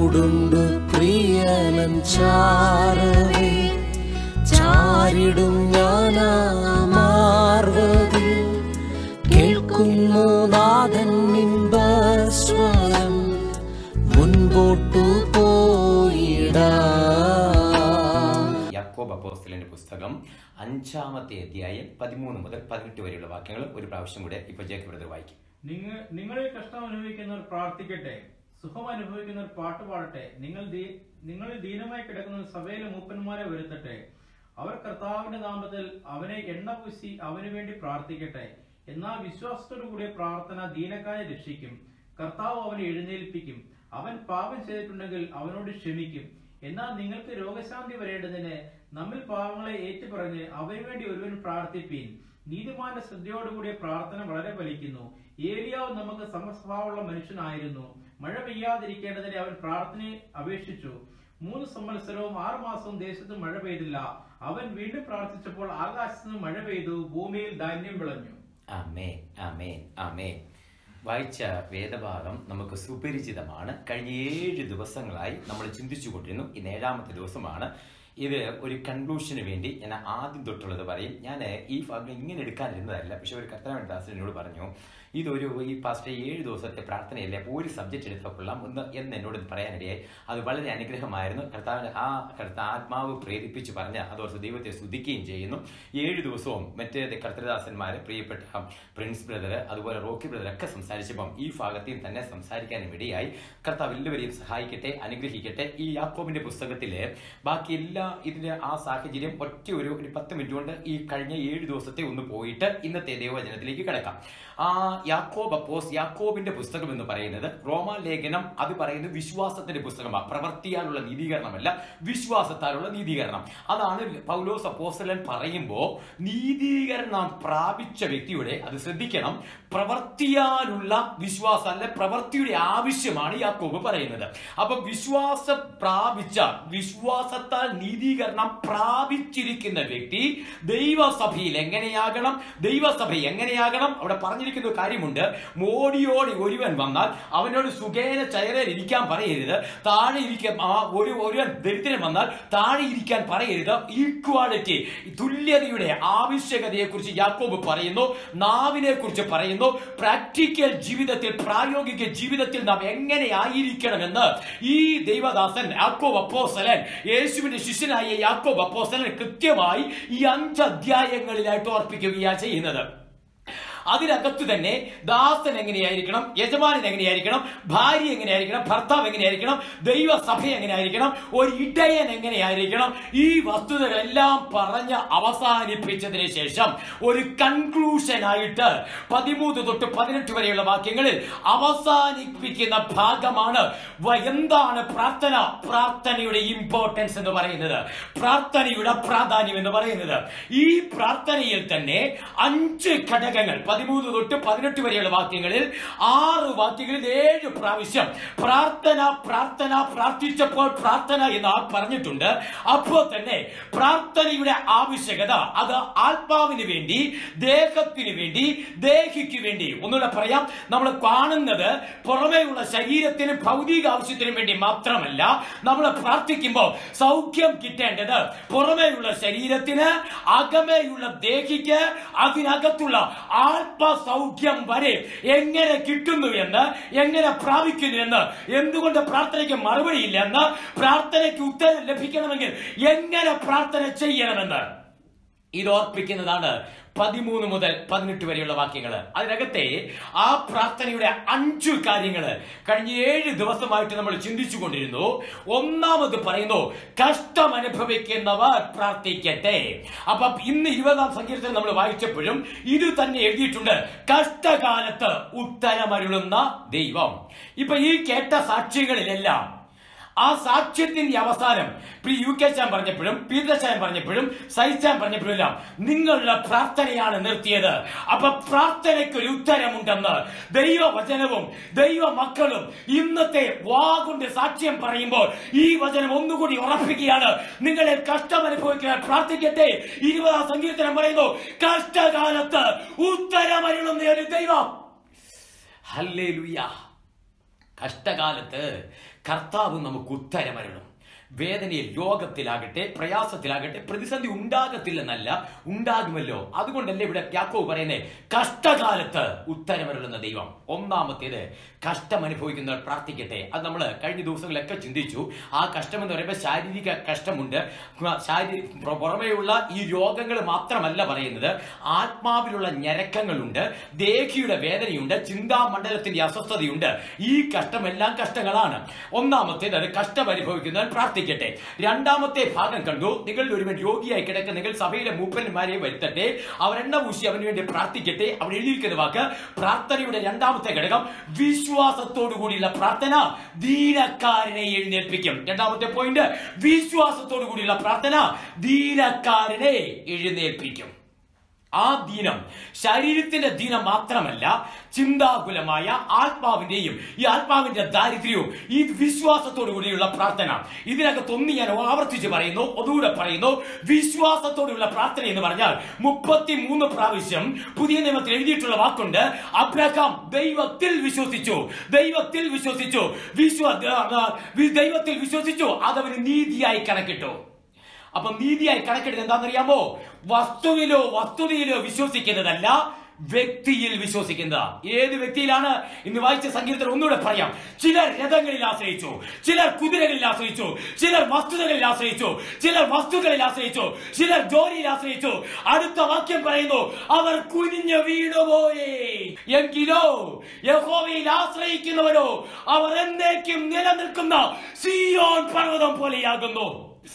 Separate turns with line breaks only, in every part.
കൂടുണ്ടു പ്രിയനൻ ചാരവേ ചാരിടും ഞാനാ മാർവതിൽ കേൾക്കുന്നു നാഥൻ നിൻബസ്വരം മുൻപോട്ടു പോയിടാ
യാക്കോബ് അപ്പോസ്തലന്റെ പുസ്തകം അഞ്ചാമത്തെ അധ്യായം പതിമൂന്ന് മുതൽ പതിനെട്ട് വരെയുള്ള വാക്യങ്ങൾ ഒരു പ്രാവശ്യം കൂടെ ഇപ്പൊ ജേക്കബ് ബ്രദർ വായിക്കും
നിങ്ങൾ നിങ്ങളിൽ കഷ്ടം അനുഭവിക്കുന്നവർ പ്രാർത്ഥിക്കട്ടെ സുഖം അനുഭവിക്കുന്നവർ പാട്ട് പാടട്ടെ നിങ്ങൾ ദീ- നിങ്ങളിൽ ദീനമായി കിടക്കുന്ന സഭയിലെ മൂപ്പന്മാരെ വരുത്തട്ടെ അവർ കർത്താവിന്റെ നാമത്തിൽ അവനെ എണ്ണ പൂശി അവന് വേണ്ടി പ്രാർത്ഥിക്കട്ടെ എന്നാൽ വിശ്വാസത്തോടു കൂടിയ പ്രാർത്ഥന ദീനക്കാരെ രക്ഷിക്കും കർത്താവ് അവനെ എഴുന്നേൽപ്പിക്കും അവൻ പാപം ചെയ്തിട്ടുണ്ടെങ്കിൽ അവനോട് ക്ഷമിക്കും എന്നാൽ നിങ്ങൾക്ക് രോഗശാന്തി വരേണ്ടതിന് നമ്മിൽ പാവങ്ങളെ ഏറ്റുപറഞ്ഞ് അവന് വേണ്ടി ഒരുവൻ പ്രാർത്ഥിപ്പീൻ നീതിമാന്റെ ശ്രദ്ധയോടുകൂടിയ പ്രാർത്ഥന വളരെ ഫലിക്കുന്നു ഏലിയാവ് നമുക്ക് സമസ്വഭാവമുള്ള മനുഷ്യനായിരുന്നു മഴ പെയ്യാതിരിക്കേണ്ടതിന് അവൻ പ്രാർത്ഥനയെ അപേക്ഷിച്ചു മൂന്ന് സംവത്സരവും ആറു മാസവും ദേശത്ത് മഴ പെയ്തില്ല അവൻ വീണ്ടും പ്രാർത്ഥിച്ചപ്പോൾ ആകാശത്ത് നിന്ന് മഴ പെയ്തു ഭൂമിയിൽ ധാന്യം വിളഞ്ഞു
ആമേൻ ആമേൻ ആമേൻ വായിച്ച വേദഭാഗം നമുക്ക് സുപരിചിതമാണ് കഴിഞ്ഞ ഏഴ് ദിവസങ്ങളായി നമ്മൾ ചിന്തിച്ചു കൊണ്ടിരുന്നു ഇന്ന് ഏഴാമത്തെ ദിവസമാണ് ഇത് ഒരു കൺക്ലൂഷന് വേണ്ടി ഞാൻ ആദ്യം തൊട്ടുള്ളത് പറയും ഞാൻ ഈ ഭാഗം ഇങ്ങനെ എടുക്കാനിരുന്നതല്ല പക്ഷെ ഒരു കർത്തനായ ദാസൻ എന്നോട് പറഞ്ഞു ഇതൊരു ഈ പാസ്റ്റ് ഏഴ് ദിവസത്തെ പ്രാർത്ഥനയല്ലേ അപ്പോൾ ഒരു സബ്ജക്റ്റ് എടുത്താൽ കൊള്ളാം എന്ന് എന്ന് എന്നോട് പറയാനിടയായി അത് വളരെ അനുഗ്രഹമായിരുന്നു കർത്താവിന് ആ കർത്ത ആത്മാവ് പ്രേരിപ്പിച്ച് പറഞ്ഞ അതോർത്ത് ദൈവത്തെ സ്തുതിക്കുകയും ചെയ്യുന്നു ഏഴ് ദിവസവും മറ്റേ കർത്തദാസന്മാര് പ്രിയപ്പെട്ട പ്രിൻസ് ബ്രദർ അതുപോലെ റോക്കി ബ്രദർ ഒക്കെ സംസാരിച്ചപ്പം ഈ ഭാഗത്തെയും തന്നെ സംസാരിക്കാനും ഇടയായി കർത്താവ് എല്ലാവരെയും സഹായിക്കട്ടെ അനുഗ്രഹിക്കട്ടെ ഈ യാക്കോബിന്റെ പുസ്തകത്തില് ബാക്കി എല്ലാ ഇതിന്റെ ആ സാഹചര്യം ഒറ്റ ഒരു ഒരു പത്ത് മിനിറ്റ് കൊണ്ട് ഈ കഴിഞ്ഞ ഏഴ് ദിവസത്തെ ഒന്ന് പോയിട്ട് ഇന്നത്തെ ദൈവവചനത്തിലേക്ക് കിടക്കാം ആ യാക്കോബ് അപ്പോസ് യാക്കോബിന്റെ പുസ്തകം എന്ന് പറയുന്നത് റോമാലേഖനം അത് പറയുന്നത് വിശ്വാസത്തിന്റെ പുസ്തകമാണ് പ്രവർത്തിയാലുള്ള നീതീകരണമല്ല വിശ്വാസത്താലുള്ള നീതീകരണം അതാണ് പൗലോസ് അപ്പോസ്തലൻ പറയുമ്പോൾ നീതീകരണം പ്രാപിച്ച വ്യക്തിയുടെ അത് ശ്രദ്ധിക്കണം പ്രവർത്തിയാലുള്ള വിശ്വാസം അല്ലെ പ്രവൃത്തിയുടെ ആവശ്യമാണ് യാക്കോബ് പറയുന്നത് അപ്പൊ വിശ്വാസം പ്രാപിച്ച വിശ്വാസത്താൽ നീതീകരണം പ്രാപിച്ചിരിക്കുന്ന വ്യക്തി ദൈവസഭയിൽ എങ്ങനെയാകണം ദൈവസഭ എങ്ങനെയാകണം അവിടെ പറഞ്ഞിരിക്കുന്ന ഒരു കാര്യമുണ്ട് മോടിയോടി ഒരുവൻ വന്നാൽ അവനോട് സുഖേന ചയറയിൽ ഇരിക്കാൻ പറയരുത് താഴെ ഇരിക്കാൻ ആ ഒരു ഒരുവൻ ദരിദ്രൻ വന്നാൽ താഴെ ഇരിക്കാൻ പറയരുത് ഈക്വാളിറ്റി തുല്യതയുടെ ആവശ്യകതയെ കുറിച്ച് യാക്കോബ് പറയുന്നു നാവിനെ കുറിച്ച് പറയുന്നു പ്രാക്ടിക്കൽ ജീവിതത്തിൽ പ്രായോഗിക ജീവിതത്തിൽ നാം എങ്ങനെ ആയിരിക്കണമെന്ന് ഈ ദൈവദാസൻ യാക്കോബ് അപ്പോസലൻ യേശുവിന്റെ ശിഷ്യനായ യാക്കോബ് അപ്പോസലൻ കൃത്യമായി ഈ അഞ്ച് അധ്യായങ്ങളിലായിട്ട് ഓർപ്പിക്കുകയാണ് ചെയ്യുന്നത് അതിനകത്ത് തന്നെ ദാസൻ എങ്ങനെയായിരിക്കണം യജമാനൻ എങ്ങനെയായിരിക്കണം ഭാര്യ എങ്ങനെയായിരിക്കണം ഭർത്താവ് എങ്ങനെയായിരിക്കണം ദൈവസഭ എങ്ങനെയായിരിക്കണം ഒരു ഇടയൻ എങ്ങനെയായിരിക്കണം ഈ വസ്തുതകളെല്ലാം പറഞ്ഞ് അവസാനിപ്പിച്ചതിന് ശേഷം ഒരു കൺക്ലൂഷൻ ആയിട്ട് പതിമൂന്ന് തൊട്ട് പതിനെട്ട് വരെയുള്ള വാക്യങ്ങളിൽ അവസാനിപ്പിക്കുന്ന ഭാഗമാണ് വ- എന്താണ് പ്രാർത്ഥന പ്രാർത്ഥനയുടെ ഇമ്പോർട്ടൻസ് എന്ന് പറയുന്നത് പ്രാർത്ഥനയുടെ പ്രാധാന്യം എന്ന് പറയുന്നത് ഈ പ്രാർത്ഥനയിൽ തന്നെ അഞ്ച് ഘടകങ്ങൾ പതിമൂന്ന് തൊട്ട് പതിനെട്ട് വരെയുള്ള വാക്യങ്ങളിൽ ആറ് വാക്യങ്ങളിൽ ഏഴ് പ്രാവശ്യം പ്രാർത്ഥന പ്രാർത്ഥന പ്രാർത്ഥിച്ചപ്പോൾ പ്രാർത്ഥന എന്ന് ആ പറഞ്ഞിട്ടുണ്ട് അപ്പോൾ തന്നെ പ്രാർത്ഥനയുടെ ആവശ്യകത അത് ആത്മാവിന് വേണ്ടി ദേഹത്തിന് വേണ്ടി ദേഹിക്ക് വേണ്ടി ഒന്നുകൂടെ പറയാം നമ്മൾ കാണുന്നത് പുറമേയുള്ള ശരീരത്തിനും ഭൗതിക ആവശ്യത്തിനും വേണ്ടി മാത്രമല്ല നമ്മൾ പ്രാർത്ഥിക്കുമ്പോൾ സൗഖ്യം കിട്ടേണ്ടത് പുറമേയുള്ള ശരീരത്തിന് അകമേയുള്ള ദേഹിക്ക് അതിനകത്തുള്ള ആത്മസൗഖ്യം വരെ എങ്ങനെ കിട്ടുന്നു എന്ന് എങ്ങനെ പ്രാപിക്കുന്നു എന്ന് എന്തുകൊണ്ട് പ്രാർത്ഥനയ്ക്ക് മറുപടിയില്ലെന്ന് പ്രാർത്ഥനയ്ക്ക് ഉത്തരം ലഭിക്കണമെങ്കിൽ എങ്ങനെ പ്രാർത്ഥന ചെയ്യണമെന്ന് ഇത് ഓർപ്പിക്കുന്നതാണ് പതിമൂന്ന് മുതൽ പതിനെട്ട് വരെയുള്ള വാക്യങ്ങൾ അതിനകത്തെ ആ പ്രാർത്ഥനയുടെ അഞ്ചു കാര്യങ്ങൾ കഴിഞ്ഞ ഏഴ് ദിവസമായിട്ട് നമ്മൾ ചിന്തിച്ചു കൊണ്ടിരുന്നു ഒന്നാമത് പറയുന്നു കഷ്ടം അനുഭവിക്കുന്നവർ പ്രാർത്ഥിക്കട്ടെ അപ്പൊ ഇന്ന് ഇരുപതാം സങ്കീർത്തനം നമ്മൾ വായിച്ചപ്പോഴും ഇത് തന്നെ എഴുതിയിട്ടുണ്ട് കഷ്ടകാലത്ത് ഉത്തരമരുളുന്ന ദൈവം ഇപ്പൊ ഈ കേട്ട സാക്ഷികളിലെല്ലാം ആ സാക്ഷ്യത്തിന്റെ അവസാനം പ്രി യു കെ ചാൻ പറഞ്ഞപ്പോഴും പീറ്റർ ചാൻ പറഞ്ഞപ്പോഴും സൈച്ചാൻ പറഞ്ഞപ്പോഴും എല്ലാം നിങ്ങളുടെ പ്രാർത്ഥനയാണ് നിർത്തിയത് അപ്പൊ പ്രാർത്ഥനയ്ക്ക് ഒരു ഉത്തരമുണ്ടെന്ന് ദൈവവചനവും ദൈവ മക്കളും ഇന്നത്തെ വാ കൊണ്ട് സാക്ഷ്യം പറയുമ്പോൾ ഈ വചനം ഒന്നുകൂടി ഉറപ്പിക്കുകയാണ് നിങ്ങളെ കഷ്ടം അനുഭവിക്കാൻ പ്രാർത്ഥിക്കട്ടെ ഇരുപതാം സങ്കീർത്തനം പറയുന്നു കഷ്ടകാലത്ത് ഉത്തരമരുളുന്ന ഒരു ദൈവം ഹല്ലേ കഷ്ടകാലത്ത് കർത്താവ് നമുക്ക് ഉത്തരമരണം വേദനയിൽ രോഗത്തിലാകട്ടെ പ്രയാസത്തിലാകട്ടെ പ്രതിസന്ധി ഉണ്ടാകത്തില്ലെന്നല്ല ഉണ്ടാകുമല്ലോ അതുകൊണ്ടല്ലേ ഇവിടെ യാക്കോ പറയുന്നേ കഷ്ടകാലത്ത് ഉത്തരമരുളുന്ന ദൈവം ഒന്നാമത്തേത് കഷ്ടം അനുഭവിക്കുന്നവർ പ്രാർത്ഥിക്കട്ടെ അത് നമ്മൾ കഴിഞ്ഞ ദിവസങ്ങളിലൊക്കെ ചിന്തിച്ചു ആ കഷ്ടം എന്ന് പറയുമ്പോൾ ശാരീരിക കഷ്ടമുണ്ട് ശാരീ പുറമേയുള്ള ഈ രോഗങ്ങൾ മാത്രമല്ല പറയുന്നത് ആത്മാവിലുള്ള ഞരക്കങ്ങളുണ്ട് ദേഹിയുടെ വേദനയുണ്ട് ചിന്താമണ്ഡലത്തിന്റെ അസ്വസ്ഥതയുണ്ട് ഈ കഷ്ടമെല്ലാം കഷ്ടങ്ങളാണ് ഒന്നാമത്തേത് അത് കഷ്ടം അനുഭവിക്കുന്നവർ പ്രാർത്ഥിക്കട്ടെ രണ്ടാമത്തെ ഭാഗം കണ്ടു നിങ്ങളിൽ ഒരുവൻ രോഗിയായി കിടക്കുന്ന നിങ്ങൾ സഭയിലെ മൂപ്പന്മാരെ വരുത്തട്ടെ അവരെണ്ണ ഊശി അവന് വേണ്ടി പ്രാർത്ഥിക്കട്ടെ അവിടെ എഴുതിയിരിക്കുന്ന വാക്ക് പ്രാർത്ഥനയുടെ രണ്ടാമത്തെ ഘടകം വിശ്വാസത്തോടു കൂടിയുള്ള പ്രാർത്ഥന ദീനക്കാരനെ എഴുന്നേൽപ്പിക്കും രണ്ടാമത്തെ പോയിന്റ് വിശ്വാസത്തോടു കൂടിയുള്ള പ്രാർത്ഥന ദീനക്കാരനെ എഴുന്നേൽപ്പിക്കും ആ ദീനം ശരീരത്തിന്റെ ദീനം മാത്രമല്ല ചിന്താകുലമായ ആത്മാവിന്റെയും ഈ ആത്മാവിന്റെ ദാരിദ്ര്യവും ഈ വിശ്വാസത്തോടു കൂടിയുള്ള പ്രാർത്ഥന ഇതിനകത്തൊന്ന് ഞാൻ ആവർത്തിച്ച് പറയുന്നു ഒന്നുകൂടെ പറയുന്നു വിശ്വാസത്തോടുള്ള പ്രാർത്ഥന എന്ന് പറഞ്ഞാൽ മുപ്പത്തി മൂന്ന് പ്രാവശ്യം പുതിയ നിയമത്തിൽ എഴുതിയിട്ടുള്ള വാക്കുണ്ട് അബ്രഹാം ദൈവത്തിൽ വിശ്വസിച്ചു ദൈവത്തിൽ വിശ്വസിച്ചു വിശ്വ ദൈവത്തിൽ വിശ്വസിച്ചു അതവന് നീതിയായി കണക്കിട്ടു അപ്പൊ നീതിയായി കണക്കെടുത്ത് എന്താണെന്നറിയാമോ വസ്തുവിലോ വസ്തുതയിലോ വിശ്വസിക്കുന്നതല്ല വ്യക്തിയിൽ വിശ്വസിക്കുന്നത് ഏത് വ്യക്തിയിലാണ് ഇന്ന് വായിച്ച സംഗീതത്തിൽ ഒന്നുകൂടെ പറയാം ചിലർ രഥങ്ങളിൽ ആശ്രയിച്ചു ചിലർ കുതിരകളിൽ ആശ്രയിച്ചു ചിലർ വസ്തുതകളിൽ ആശ്രയിച്ചു ചിലർ വസ്തുക്കളിൽ ആശ്രയിച്ചു ചിലർ ജോലിയിൽ ആശ്രയിച്ചു അടുത്ത വാക്യം പറയുന്നു അവർ കുനിഞ്ഞു വീണുപോയേ എങ്കിലോ യഹോവയിൽ ആശ്രയിക്കുന്നവരോ അവർ എന്നേക്കും നിലനിൽക്കുന്ന സിയോൻ പർവ്വതം പോലെയാകുന്നു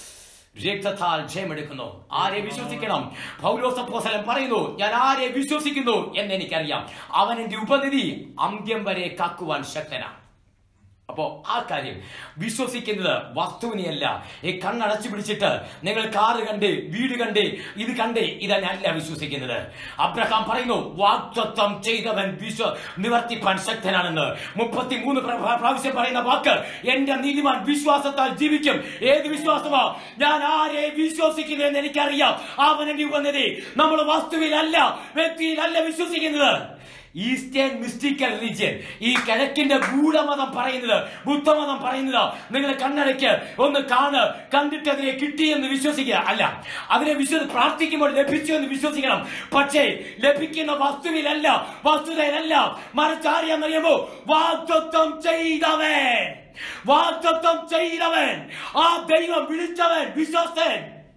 രക്തത്താൽ ജയമെടുക്കുന്നു ആരെ വിശ്വസിക്കണം പൗലോസപ്പോസലം പറയുന്നു ഞാൻ ആരെ വിശ്വസിക്കുന്നു എന്ന് എനിക്കറിയാം അവൻ എന്റെ ഉപനിധി അന്ത്യം വരെ കാക്കുവാൻ ശക്തനാണ് അപ്പോ ആ കാര്യം വിശ്വസിക്കുന്നത് വസ്തുവിനെയല്ല ഈ കണ്ണടച്ചു പിടിച്ചിട്ട് നിങ്ങൾ കാറ് കണ്ട് വീട് കണ്ട് ഇത് കണ്ട് ഇതല്ല വിശ്വസിക്കുന്നത് അബ്രഹാം പറയുന്നു വാഗ്ദത്വം ചെയ്തവൻ വിശ്വ നിവർത്തിപ്പാൻ ശക്തനാണെന്ന് മുപ്പത്തി മൂന്ന് പ്രാവശ്യം പറയുന്ന വാക്ക് എന്റെ നീതിമാൻ വിശ്വാസത്താൽ ജീവിക്കും ഏത് വിശ്വാസമോ ഞാൻ ആരെ വിശ്വസിക്കുന്നു എന്ന് എനിക്കറിയാം അവനെ ഉപനിധി നമ്മൾ വസ്തുവിലല്ല വ്യക്തിയിലല്ല വിശ്വസിക്കുന്നത് ഈസ്റ്റേൺ മിസ്റ്റിക്കൽ റിലിജ്യൻ ഈ കിഴക്കിന്റെ ഗൂഢമതം പറയുന്നത് ബുദ്ധമതം പറയുന്നത് നിങ്ങൾ കണ്ണടയ്ക്ക് ഒന്ന് കാണ് കണ്ടിട്ട് അതിനെ കിട്ടിയെന്ന് വിശ്വസിക്കുക അല്ല അതിനെ വിശ്വസി പ്രാർത്ഥിക്കുമ്പോൾ ലഭിച്ചു എന്ന് വിശ്വസിക്കണം പക്ഷേ ലഭിക്കുന്ന വസ്തുവിലല്ല വസ്തുതയിലല്ല മറിച്ച് ആരെയാണെന്നറിയാമോ വാഗ്ദത്വം ചെയ്തവൻ വാഗ്ദത്വം ചെയ്തവൻ ആ ദൈവം വിളിച്ചവൻ വിശ്വസ്തൻ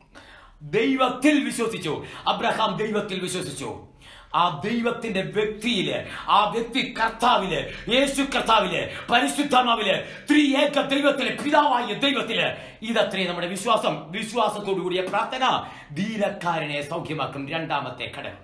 ദൈവത്തിൽ വിശ്വസിച്ചു അബ്രഹാം ദൈവത്തിൽ വിശ്വസിച്ചു ആ ദൈവത്തിന്റെ വ്യക്തിയില് ആ വ്യക്തി കർത്താവില് യേശു കർത്താവില് പരിശുദ്ധമാവില് ത്രിയേക ദൈവത്തിലെ പിതാവായ ദൈവത്തില് ഇതത്രേ നമ്മുടെ വിശ്വാസം വിശ്വാസത്തോടു കൂടിയ പ്രാർത്ഥന ധീരക്കാരനെ സൗഖ്യമാക്കും രണ്ടാമത്തെ ഘടകം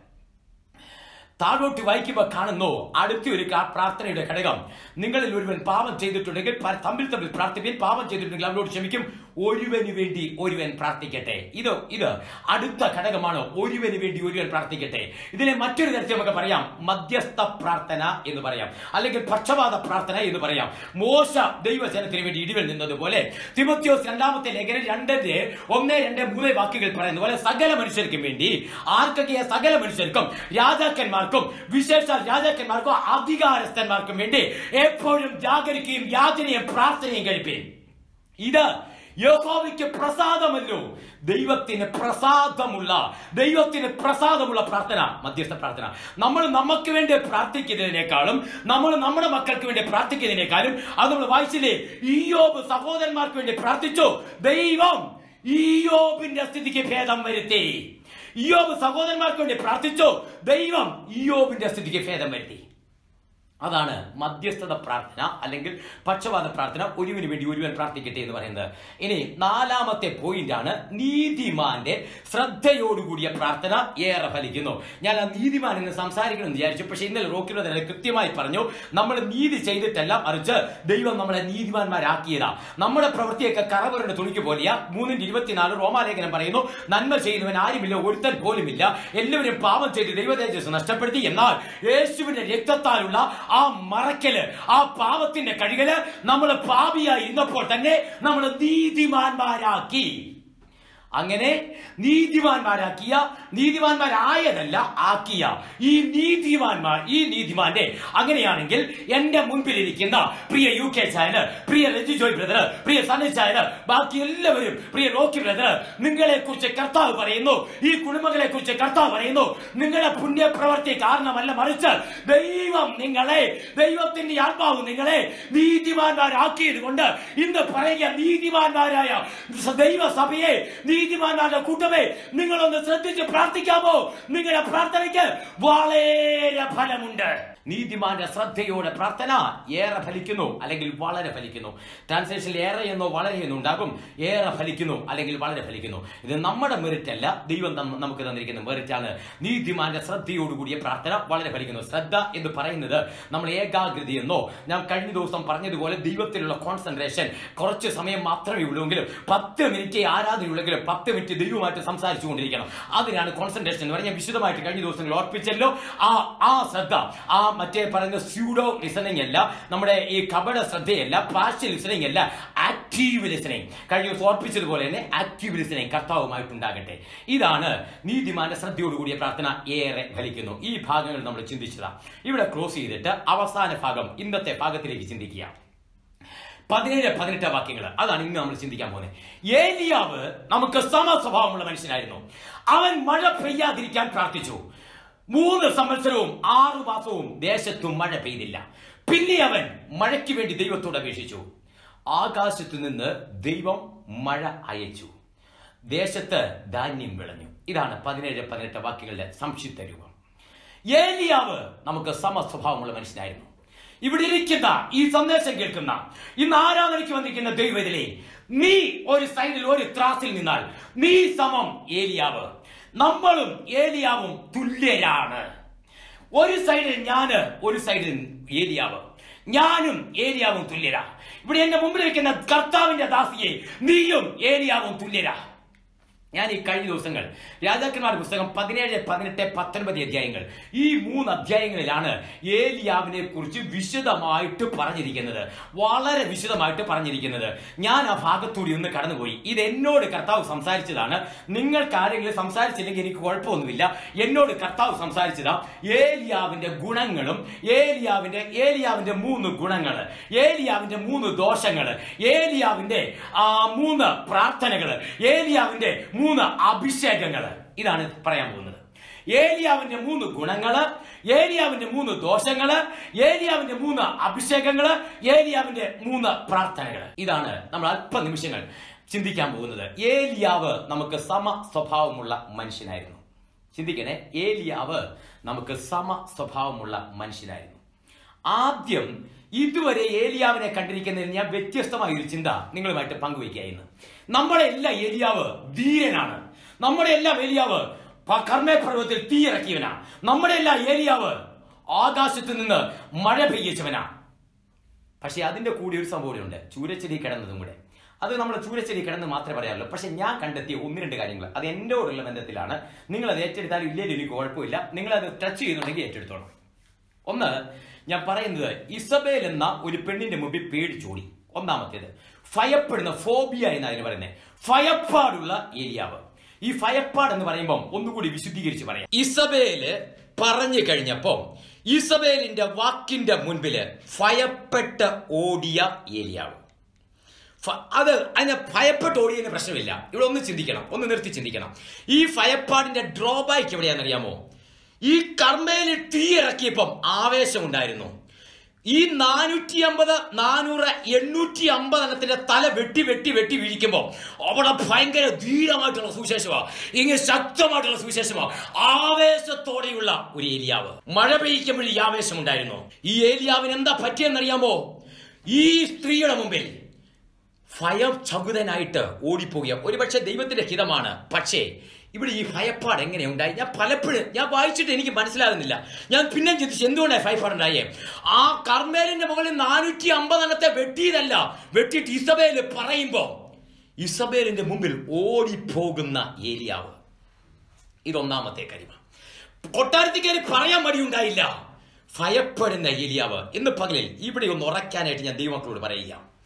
താഴോട്ട് വായിക്കുമ്പോൾ കാണുന്നു അടുത്ത ഒരു കാ- പ്രാർത്ഥനയുടെ ഘടകം നിങ്ങളിൽ ഒരുവൻ പാപം ചെയ്തിട്ടുണ്ടെങ്കിൽ പ- തമ്മിൽ തമ്മിൽ പ്രാർത്ഥിപ്പിൻ പാപം ചെയ്തിട്ടുണ്ടെങ്കിൽ അവരോട് ക്ഷമിക്കും ഒരുവന് വേണ്ടി ഒരുവൻ പ്രാർത്ഥിക്കട്ടെ ഇത് ഇത് അടുത്ത ഘടകമാണ് ഒരുവന് വേണ്ടി ഒരുവൻ പ്രാർത്ഥിക്കട്ടെ ഇതിനെ മറ്റൊരു തരത്തിൽ നമുക്ക് പറയാം മധ്യസ്ഥ പ്രാർത്ഥന എന്ന് പറയാം അല്ലെങ്കിൽ പക്ഷപാത പ്രാർത്ഥന എന്ന് പറയാം മോശ ദൈവജനത്തിന് വേണ്ടി ഇടിവൽ നിന്നതുപോലെ തിമത്യോസ് രണ്ടാമത്തെ ലേഖനം രണ്ടിന്റെ ഒന്ന് രണ്ട് മൂന്ന് വാക്കുകൾ പറയുന്ന പോലെ സകല മനുഷ്യർക്കും വേണ്ടി ആർക്കൊക്കെ സകല മനുഷ്യർക്കും രാജാക്കന്മാർക്കും വിശേഷ രാജാക്കന്മാർക്കും അധികാരസ്ഥന്മാർക്കും വേണ്ടി എപ്പോഴും ജാഗരിക്കുകയും യാചനയും പ്രാർത്ഥനയും കഴിപ്പീൻ ഇത് യഹോവയ്ക്ക് പ്രസാദമല്ലോ ദൈവത്തിന് പ്രസാദമുള്ള ദൈവത്തിന് പ്രസാദമുള്ള പ്രാർത്ഥന മധ്യസ്ഥ പ്രാർത്ഥന നമ്മൾ നമുക്ക് വേണ്ടി പ്രാർത്ഥിക്കുന്നതിനേക്കാളും നമ്മൾ നമ്മുടെ മക്കൾക്ക് വേണ്ടി പ്രാർത്ഥിക്കുന്നതിനേക്കാളും അത് നമ്മൾ വായിച്ചില്ലേ ഈയോബ് സഹോദരന്മാർക്ക് വേണ്ടി പ്രാർത്ഥിച്ചു ദൈവം ഈയോബിന്റെ സ്ഥിതിക്ക് ഭേദം വരുത്തി ഈയോബ് സഹോദരന്മാർക്ക് വേണ്ടി പ്രാർത്ഥിച്ചു ദൈവം ഈയോബിന്റെ സ്ഥിതിക്ക് ഭേദം വരുത്തി അതാണ് മധ്യസ്ഥത പ്രാർത്ഥന അല്ലെങ്കിൽ പക്ഷപാത പ്രാർത്ഥന ഒരുവിന് വേണ്ടി ഒരുവൻ പ്രാർത്ഥിക്കട്ടെ എന്ന് പറയുന്നത് ഇനി നാലാമത്തെ പോയിന്റ് ആണ് നീതിമാന്റെ ശ്രദ്ധയോടുകൂടിയ പ്രാർത്ഥന ഏറെ ഫലിക്കുന്നു ഞാൻ ആ നീതിമാൻ എന്ന് സംസാരിക്കണം എന്ന് വിചാരിച്ചു പക്ഷെ ഇന്നലെ റോക്കിലോ തന്നെ കൃത്യമായി പറഞ്ഞു നമ്മൾ നീതി ചെയ്തിട്ടല്ല മറിച്ച് ദൈവം നമ്മളെ നീതിമാന്മാരാക്കിയതാ നമ്മുടെ പ്രവൃത്തിയൊക്കെ കറവരുടെ തുണിക്ക് പോലെയാ മൂന്നിന്റെ ഇരുപത്തിനാല് റോമാലേഖനം പറയുന്നു നന്മ ചെയ്യുന്നവൻ ആരുമില്ല ഒരുത്തൻ പോലുമില്ല എല്ലാവരും പാപം ചെയ്ത് ദൈവതേജസ് നഷ്ടപ്പെടുത്തി എന്നാൽ യേശുവിന്റെ രക്തത്താലുള്ള ആ മറക്കല് ആ പാപത്തിന്റെ കഴികല് നമ്മൾ പാപിയായി ഇരുന്നപ്പോൾ തന്നെ നമ്മൾ നീതിമാന്മാരാക്കി അങ്ങനെ നീതിമാന്മാരാക്കിയ നീതിമാന്മാരായതല്ല ആക്കിയ ഈ നീതിമാന്മാർ ഈ നീതിമാന്റെ അങ്ങനെയാണെങ്കിൽ എന്റെ മുൻപിലിരിക്കുന്ന പ്രിയ യു കെ ചായന് പ്രിയ രജി ജോയ് ബ്രദർ പ്രിയ സണ്ണി ചായന് ബാക്കി എല്ലാവരും പ്രിയ റോക്കി ബ്രദർ നിങ്ങളെ കുറിച്ച് കർത്താവ് പറയുന്നു ഈ കുടുംബങ്ങളെ കുറിച്ച് കർത്താവ് പറയുന്നു നിങ്ങളുടെ പുണ്യപ്രവർത്തി കാരണമല്ല മറിച്ച് ദൈവം നിങ്ങളെ ദൈവത്തിന്റെ ആത്മാവ് നിങ്ങളെ നീതിമാന്മാരാക്കിയത് കൊണ്ട് ഇന്ന് പറയുക നീതിമാന്മാരായ ദൈവസഭയെ നീതിമാന്മാരുടെ കൂട്ടമേ നിങ്ങളൊന്ന് ശ്രദ്ധിച്ച് പ്രാർത്ഥിക്കാമോ നിങ്ങളുടെ പ്രാർത്ഥനയ്ക്ക് വളരെ ഫലമുണ്ട് നീതിമാന്റെ ശ്രദ്ധയോടെ പ്രാർത്ഥന ഏറെ ഫലിക്കുന്നു അല്ലെങ്കിൽ വളരെ ഫലിക്കുന്നു ട്രാൻസ്ലേഷനിൽ ഏറെ എന്നോ വളരെ എന്നോ ഉണ്ടാകും ഏറെ ഫലിക്കുന്നു അല്ലെങ്കിൽ വളരെ ഫലിക്കുന്നു ഇത് നമ്മുടെ മെറിറ്റ് അല്ല ദൈവം തം- നമുക്ക് തന്നിരിക്കുന്ന മെറിറ്റ് ആണ് നീതിമാന്റെ ശ്രദ്ധയോടുകൂടിയ പ്രാർത്ഥന വളരെ ഫലിക്കുന്നു ശ്രദ്ധ എന്ന് പറയുന്നത് നമ്മൾ ഏകാഗ്രത എന്നോ ഞാൻ കഴിഞ്ഞ ദിവസം പറഞ്ഞതുപോലെ ദൈവത്തിലുള്ള കോൺസെൻട്രേഷൻ കുറച്ച് സമയം മാത്രമേ ഉള്ളൂവെങ്കിലും പത്ത് മിനിറ്റ് ആരാധനയുള്ളെങ്കിലും പത്ത് മിനിറ്റ് ദൈവമായിട്ട് സംസാരിച്ചു കൊണ്ടിരിക്കണം അതിനാണ് കോൺസെൻട്രേഷൻ എന്ന് പറഞ്ഞാൽ വിശദമായിട്ട് കഴിഞ്ഞ ദിവസങ്ങൾ ഓർപ്പിച്ചല്ലോ ആ ആ ശ്രദ്ധ ആ മറ്റേ പറയുന്ന സ്യൂഡോ ലിസണിങ് അല്ല നമ്മുടെ ഈ കപട ശ്രദ്ധയല്ല പാർഷ്യൽ ലിസണിങ് അല്ല ആക്റ്റീവ് ലിസണിങ് കഴിഞ്ഞ ദിവസം ഓർപ്പിച്ചതുപോലെ തന്നെ ആക്റ്റീവ് ലിസണിങ് കർത്താവുമായിട്ടുണ്ടാകട്ടെ ഇതാണ് നീതിമാന്റെ ശ്രദ്ധയോടുകൂടിയ പ്രാർത്ഥന ഏറെ ഫലിക്കുന്നു ഈ ഭാഗങ്ങൾ നമ്മൾ ചിന്തിച്ചതാ ഇവിടെ ക്ലോസ് ചെയ്തിട്ട് അവസാന ഭാഗം ഇന്നത്തെ ഭാഗത്തിലേക്ക് ചിന്തിക്കുക പതിനേഴ് പതിനെട്ട് വാക്യങ്ങൾ അതാണ് ഇന്ന് നമ്മൾ ചിന്തിക്കാൻ പോകുന്നത് ഏലിയാവ് നമുക്ക് സമസ്വഭാവമുള്ള മനുഷ്യനായിരുന്നു അവൻ മഴ പെയ്യാതിരിക്കാൻ പ്രാർത്ഥിച്ചു മൂന്ന് സംവത്സരവും ആറു മാസവും ദേശത്തും മഴ പെയ്തില്ല പിന്നെ അവൻ മഴയ്ക്ക് വേണ്ടി ദൈവത്തോട് അപേക്ഷിച്ചു ആകാശത്തു നിന്ന് ദൈവം മഴ അയച്ചു ദേശത്ത് ധാന്യം വിളഞ്ഞു ഇതാണ് പതിനേഴ് പതിനെട്ട് വാക്യങ്ങളുടെ സംക്ഷിപ്ത രൂപം ഏലിയാവ് നമുക്ക് സമസ്വഭാവമുള്ള മനുഷ്യനായിരുന്നു ഇവിടെ ഇരിക്കുന്ന ഈ സന്ദേശം കേൾക്കുന്ന ഇന്ന് ആരാധനയ്ക്ക് വന്നിരിക്കുന്ന ദൈവത്തിലെ നീ ഒരു സൈഡിൽ ഒരു ത്രാസിൽ നിന്നാൽ നീ സമം ഏലിയാവ് നമ്മളും ഏലിയാവും തുല്യരാണ് ഒരു സൈഡിൽ ഞാന് ഒരു സൈഡിൽ ഏലിയാവ് ഞാനും ഏലിയാവും തുല്യരാ ഇവിടെ എന്റെ മുമ്പിൽ ഇരിക്കുന്ന കർത്താവിന്റെ ദാസിയെ നീയും ഏലിയാവും തുല്യരാ ഞാൻ ഈ കഴിഞ്ഞ ദിവസങ്ങൾ രാജാക്കന്മാരുടെ പുസ്തകം പതിനേഴ് പതിനെട്ട് പത്തൊൻപത് അധ്യായങ്ങൾ ഈ മൂന്ന് അധ്യായങ്ങളിലാണ് ഏലിയാവിനെ കുറിച്ച് വിശദമായിട്ട് പറഞ്ഞിരിക്കുന്നത് വളരെ വിശദമായിട്ട് പറഞ്ഞിരിക്കുന്നത് ഞാൻ ആ ഭാഗത്തൂടി ഒന്ന് കടന്നുപോയി ഇത് എന്നോട് കർത്താവ് സംസാരിച്ചതാണ് നിങ്ങൾക്ക് ആരെങ്കിലും സംസാരിച്ചില്ലെങ്കിൽ എനിക്ക് കുഴപ്പമൊന്നുമില്ല എന്നോട് കർത്താവ് സംസാരിച്ചതാ ഏലിയാവിന്റെ ഗുണങ്ങളും ഏലിയാവിന്റെ ഏലിയാവിന്റെ മൂന്ന് ഗുണങ്ങൾ ഏലിയാവിന്റെ മൂന്ന് ദോഷങ്ങൾ ഏലിയാവിന്റെ ആ മൂന്ന് പ്രാർത്ഥനകൾ ഏലിയാവിന്റെ മൂന്ന് അഭിഷേകങ്ങൾ ഇതാണ് പറയാൻ പോകുന്നത് ഏലിയാവിന്റെ മൂന്ന് ഗുണങ്ങള് ഏലിയാവിന്റെ മൂന്ന് ദോഷങ്ങള് ഏലിയാവിന്റെ മൂന്ന് അഭിഷേകങ്ങള് ഏലിയാവിന്റെ മൂന്ന് പ്രാർത്ഥനകൾ ഇതാണ് നമ്മൾ അല്പ നിമിഷങ്ങൾ ചിന്തിക്കാൻ പോകുന്നത് ഏലിയാവ് നമുക്ക് സമ സ്വഭാവമുള്ള മനുഷ്യനായിരുന്നു ചിന്തിക്കണേ ഏലിയാവ് നമുക്ക് സമ സ്വഭാവമുള്ള മനുഷ്യനായിരുന്നു ആദ്യം ഇതുവരെ ഏലിയാവിനെ കണ്ടിരിക്കുന്നതിൽ ഞാൻ വ്യത്യസ്തമായ ഒരു ചിന്ത നിങ്ങളുമായിട്ട് പങ്കുവയ്ക്കുകയായിരുന്നു നമ്മുടെ എല്ലാ ഏലിയാവ് ധീരനാണ് നമ്മുടെ എല്ലാം ഏലിയാവ് പ- കർമ്മേപർവ്വത്തിൽ തീയിറക്കിയവനാ നമ്മുടെ എല്ലാ ഏലിയാവ് ആകാശത്ത് നിന്ന് മഴ പെയ്യിച്ചവനാ പക്ഷെ അതിന്റെ കൂടി ഒരു സംഭവം ഉണ്ട് ചൂരച്ചെടി കിടന്നതും കൂടെ അത് നമ്മൾ ചൂരച്ചെടി കിടന്ന് മാത്രമേ പറയാറുള്ളൂ പക്ഷെ ഞാൻ കണ്ടെത്തിയ ഒന്ന് രണ്ട് കാര്യങ്ങൾ അത് എന്നോടുള്ള ബന്ധത്തിലാണ് നിങ്ങൾ അത് ഏറ്റെടുത്താലും ഇല്ലെങ്കിൽ എനിക്ക് കുഴപ്പമില്ല നിങ്ങൾ അത് ടച്ച് ചെയ്യുന്നുണ്ടെങ്കിൽ ഏറ്റെടുത്തോളാം ഒന്ന് ഞാൻ പറയുന്നത് ഇസബേൽ എന്ന ഒരു പെണ്ണിന്റെ മുമ്പിൽ പേടിച്ചോടി ഒന്നാമത്തേത് ഭയപ്പെടുന്ന ഫോബിയ എന്ന് അതിന് പറയുന്നത് ഭയപ്പാടുള്ള ഏലിയാവ് ഈ ഭയപ്പാട് എന്ന് പറയുമ്പോൾ ഒന്നുകൂടി വിശുദ്ധീകരിച്ച് പറയാം ഇസബേല് പറഞ്ഞു കഴിഞ്ഞപ്പോ ഇസബേലിന്റെ വാക്കിന്റെ മുൻപില് ഭയപ്പെട്ട് ഓടിയ ഏലിയാവ് ഫ- അത് അതിനെ ഭയപ്പെട്ട് ഓടിയതിന് പ്രശ്നമില്ല ഇവിടെ ഒന്ന് ചിന്തിക്കണം ഒന്ന് നിർത്തി ചിന്തിക്കണം ഈ ഭയപ്പാടിന്റെ ഡ്രോബാക്ക് എവിടെയാണെന്നറിയാമോ ഈ കർമ്മയിൽ തീ ഇറക്കിയപ്പം ആവേശമുണ്ടായിരുന്നു ഈ നാനൂറ്റി അമ്പത് നാനൂറ് എണ്ണൂറ്റി അമ്പത് എണ്ണത്തിന്റെ തല വെട്ടി വെട്ടി വെട്ടി വീഴിക്കുമ്പോൾ അവിടെ ഭയങ്കര ധീരമായിട്ടുള്ള സുവിശേഷമാ ഇങ്ങനെ ശക്തമായിട്ടുള്ള സുവിശേഷമാ ആവേശത്തോടെയുള്ള ഒരു ഏലിയാവ് മഴ പെയ്യിക്കുമ്പോൾ ഈ ആവേശം ഉണ്ടായിരുന്നു ഈ ഏലിയാവിന് എന്താ പറ്റിയെന്നറിയാമോ ഈ സ്ത്രീയുടെ മുമ്പിൽ ഭയം ചകുതനായിട്ട് ഓടിപ്പോവുക ഒരുപക്ഷെ ദൈവത്തിന്റെ ഹിതമാണ് പക്ഷേ ഇവിടെ ഈ ഭയപ്പാട് എങ്ങനെ ഉണ്ടായി ഞാൻ പലപ്പോഴും ഞാൻ വായിച്ചിട്ട് എനിക്ക് മനസ്സിലാകുന്നില്ല ഞാൻ പിന്നെ ചിന്തിച്ചു എന്തുകൊണ്ടാണ് ഭയപ്പാടുണ്ടായേ ആ കർമ്മേലിന്റെ മുകളിൽ നാനൂറ്റി അമ്പതെണ്ണത്തെ വെട്ടിയതല്ല വെട്ടിയിട്ട് ഇസബേല് പറയുമ്പോ ഇസബേലിന്റെ മുമ്പിൽ ഓടിപ്പോകുന്ന ഏലിയാവ് ഇതൊന്നാമത്തെ കാര്യമാണ് കൊട്ടാരത്തിൽ കയറി പറയാൻ മടിയുണ്ടായില്ല ഭയപ്പെടുന്ന ഏലിയാവ് ഇന്ന് പകലിൽ ഇവിടെ ഒന്ന് ഉറയ്ക്കാനായിട്ട് ഞാൻ ദൈവമക്കളോട് പറയുക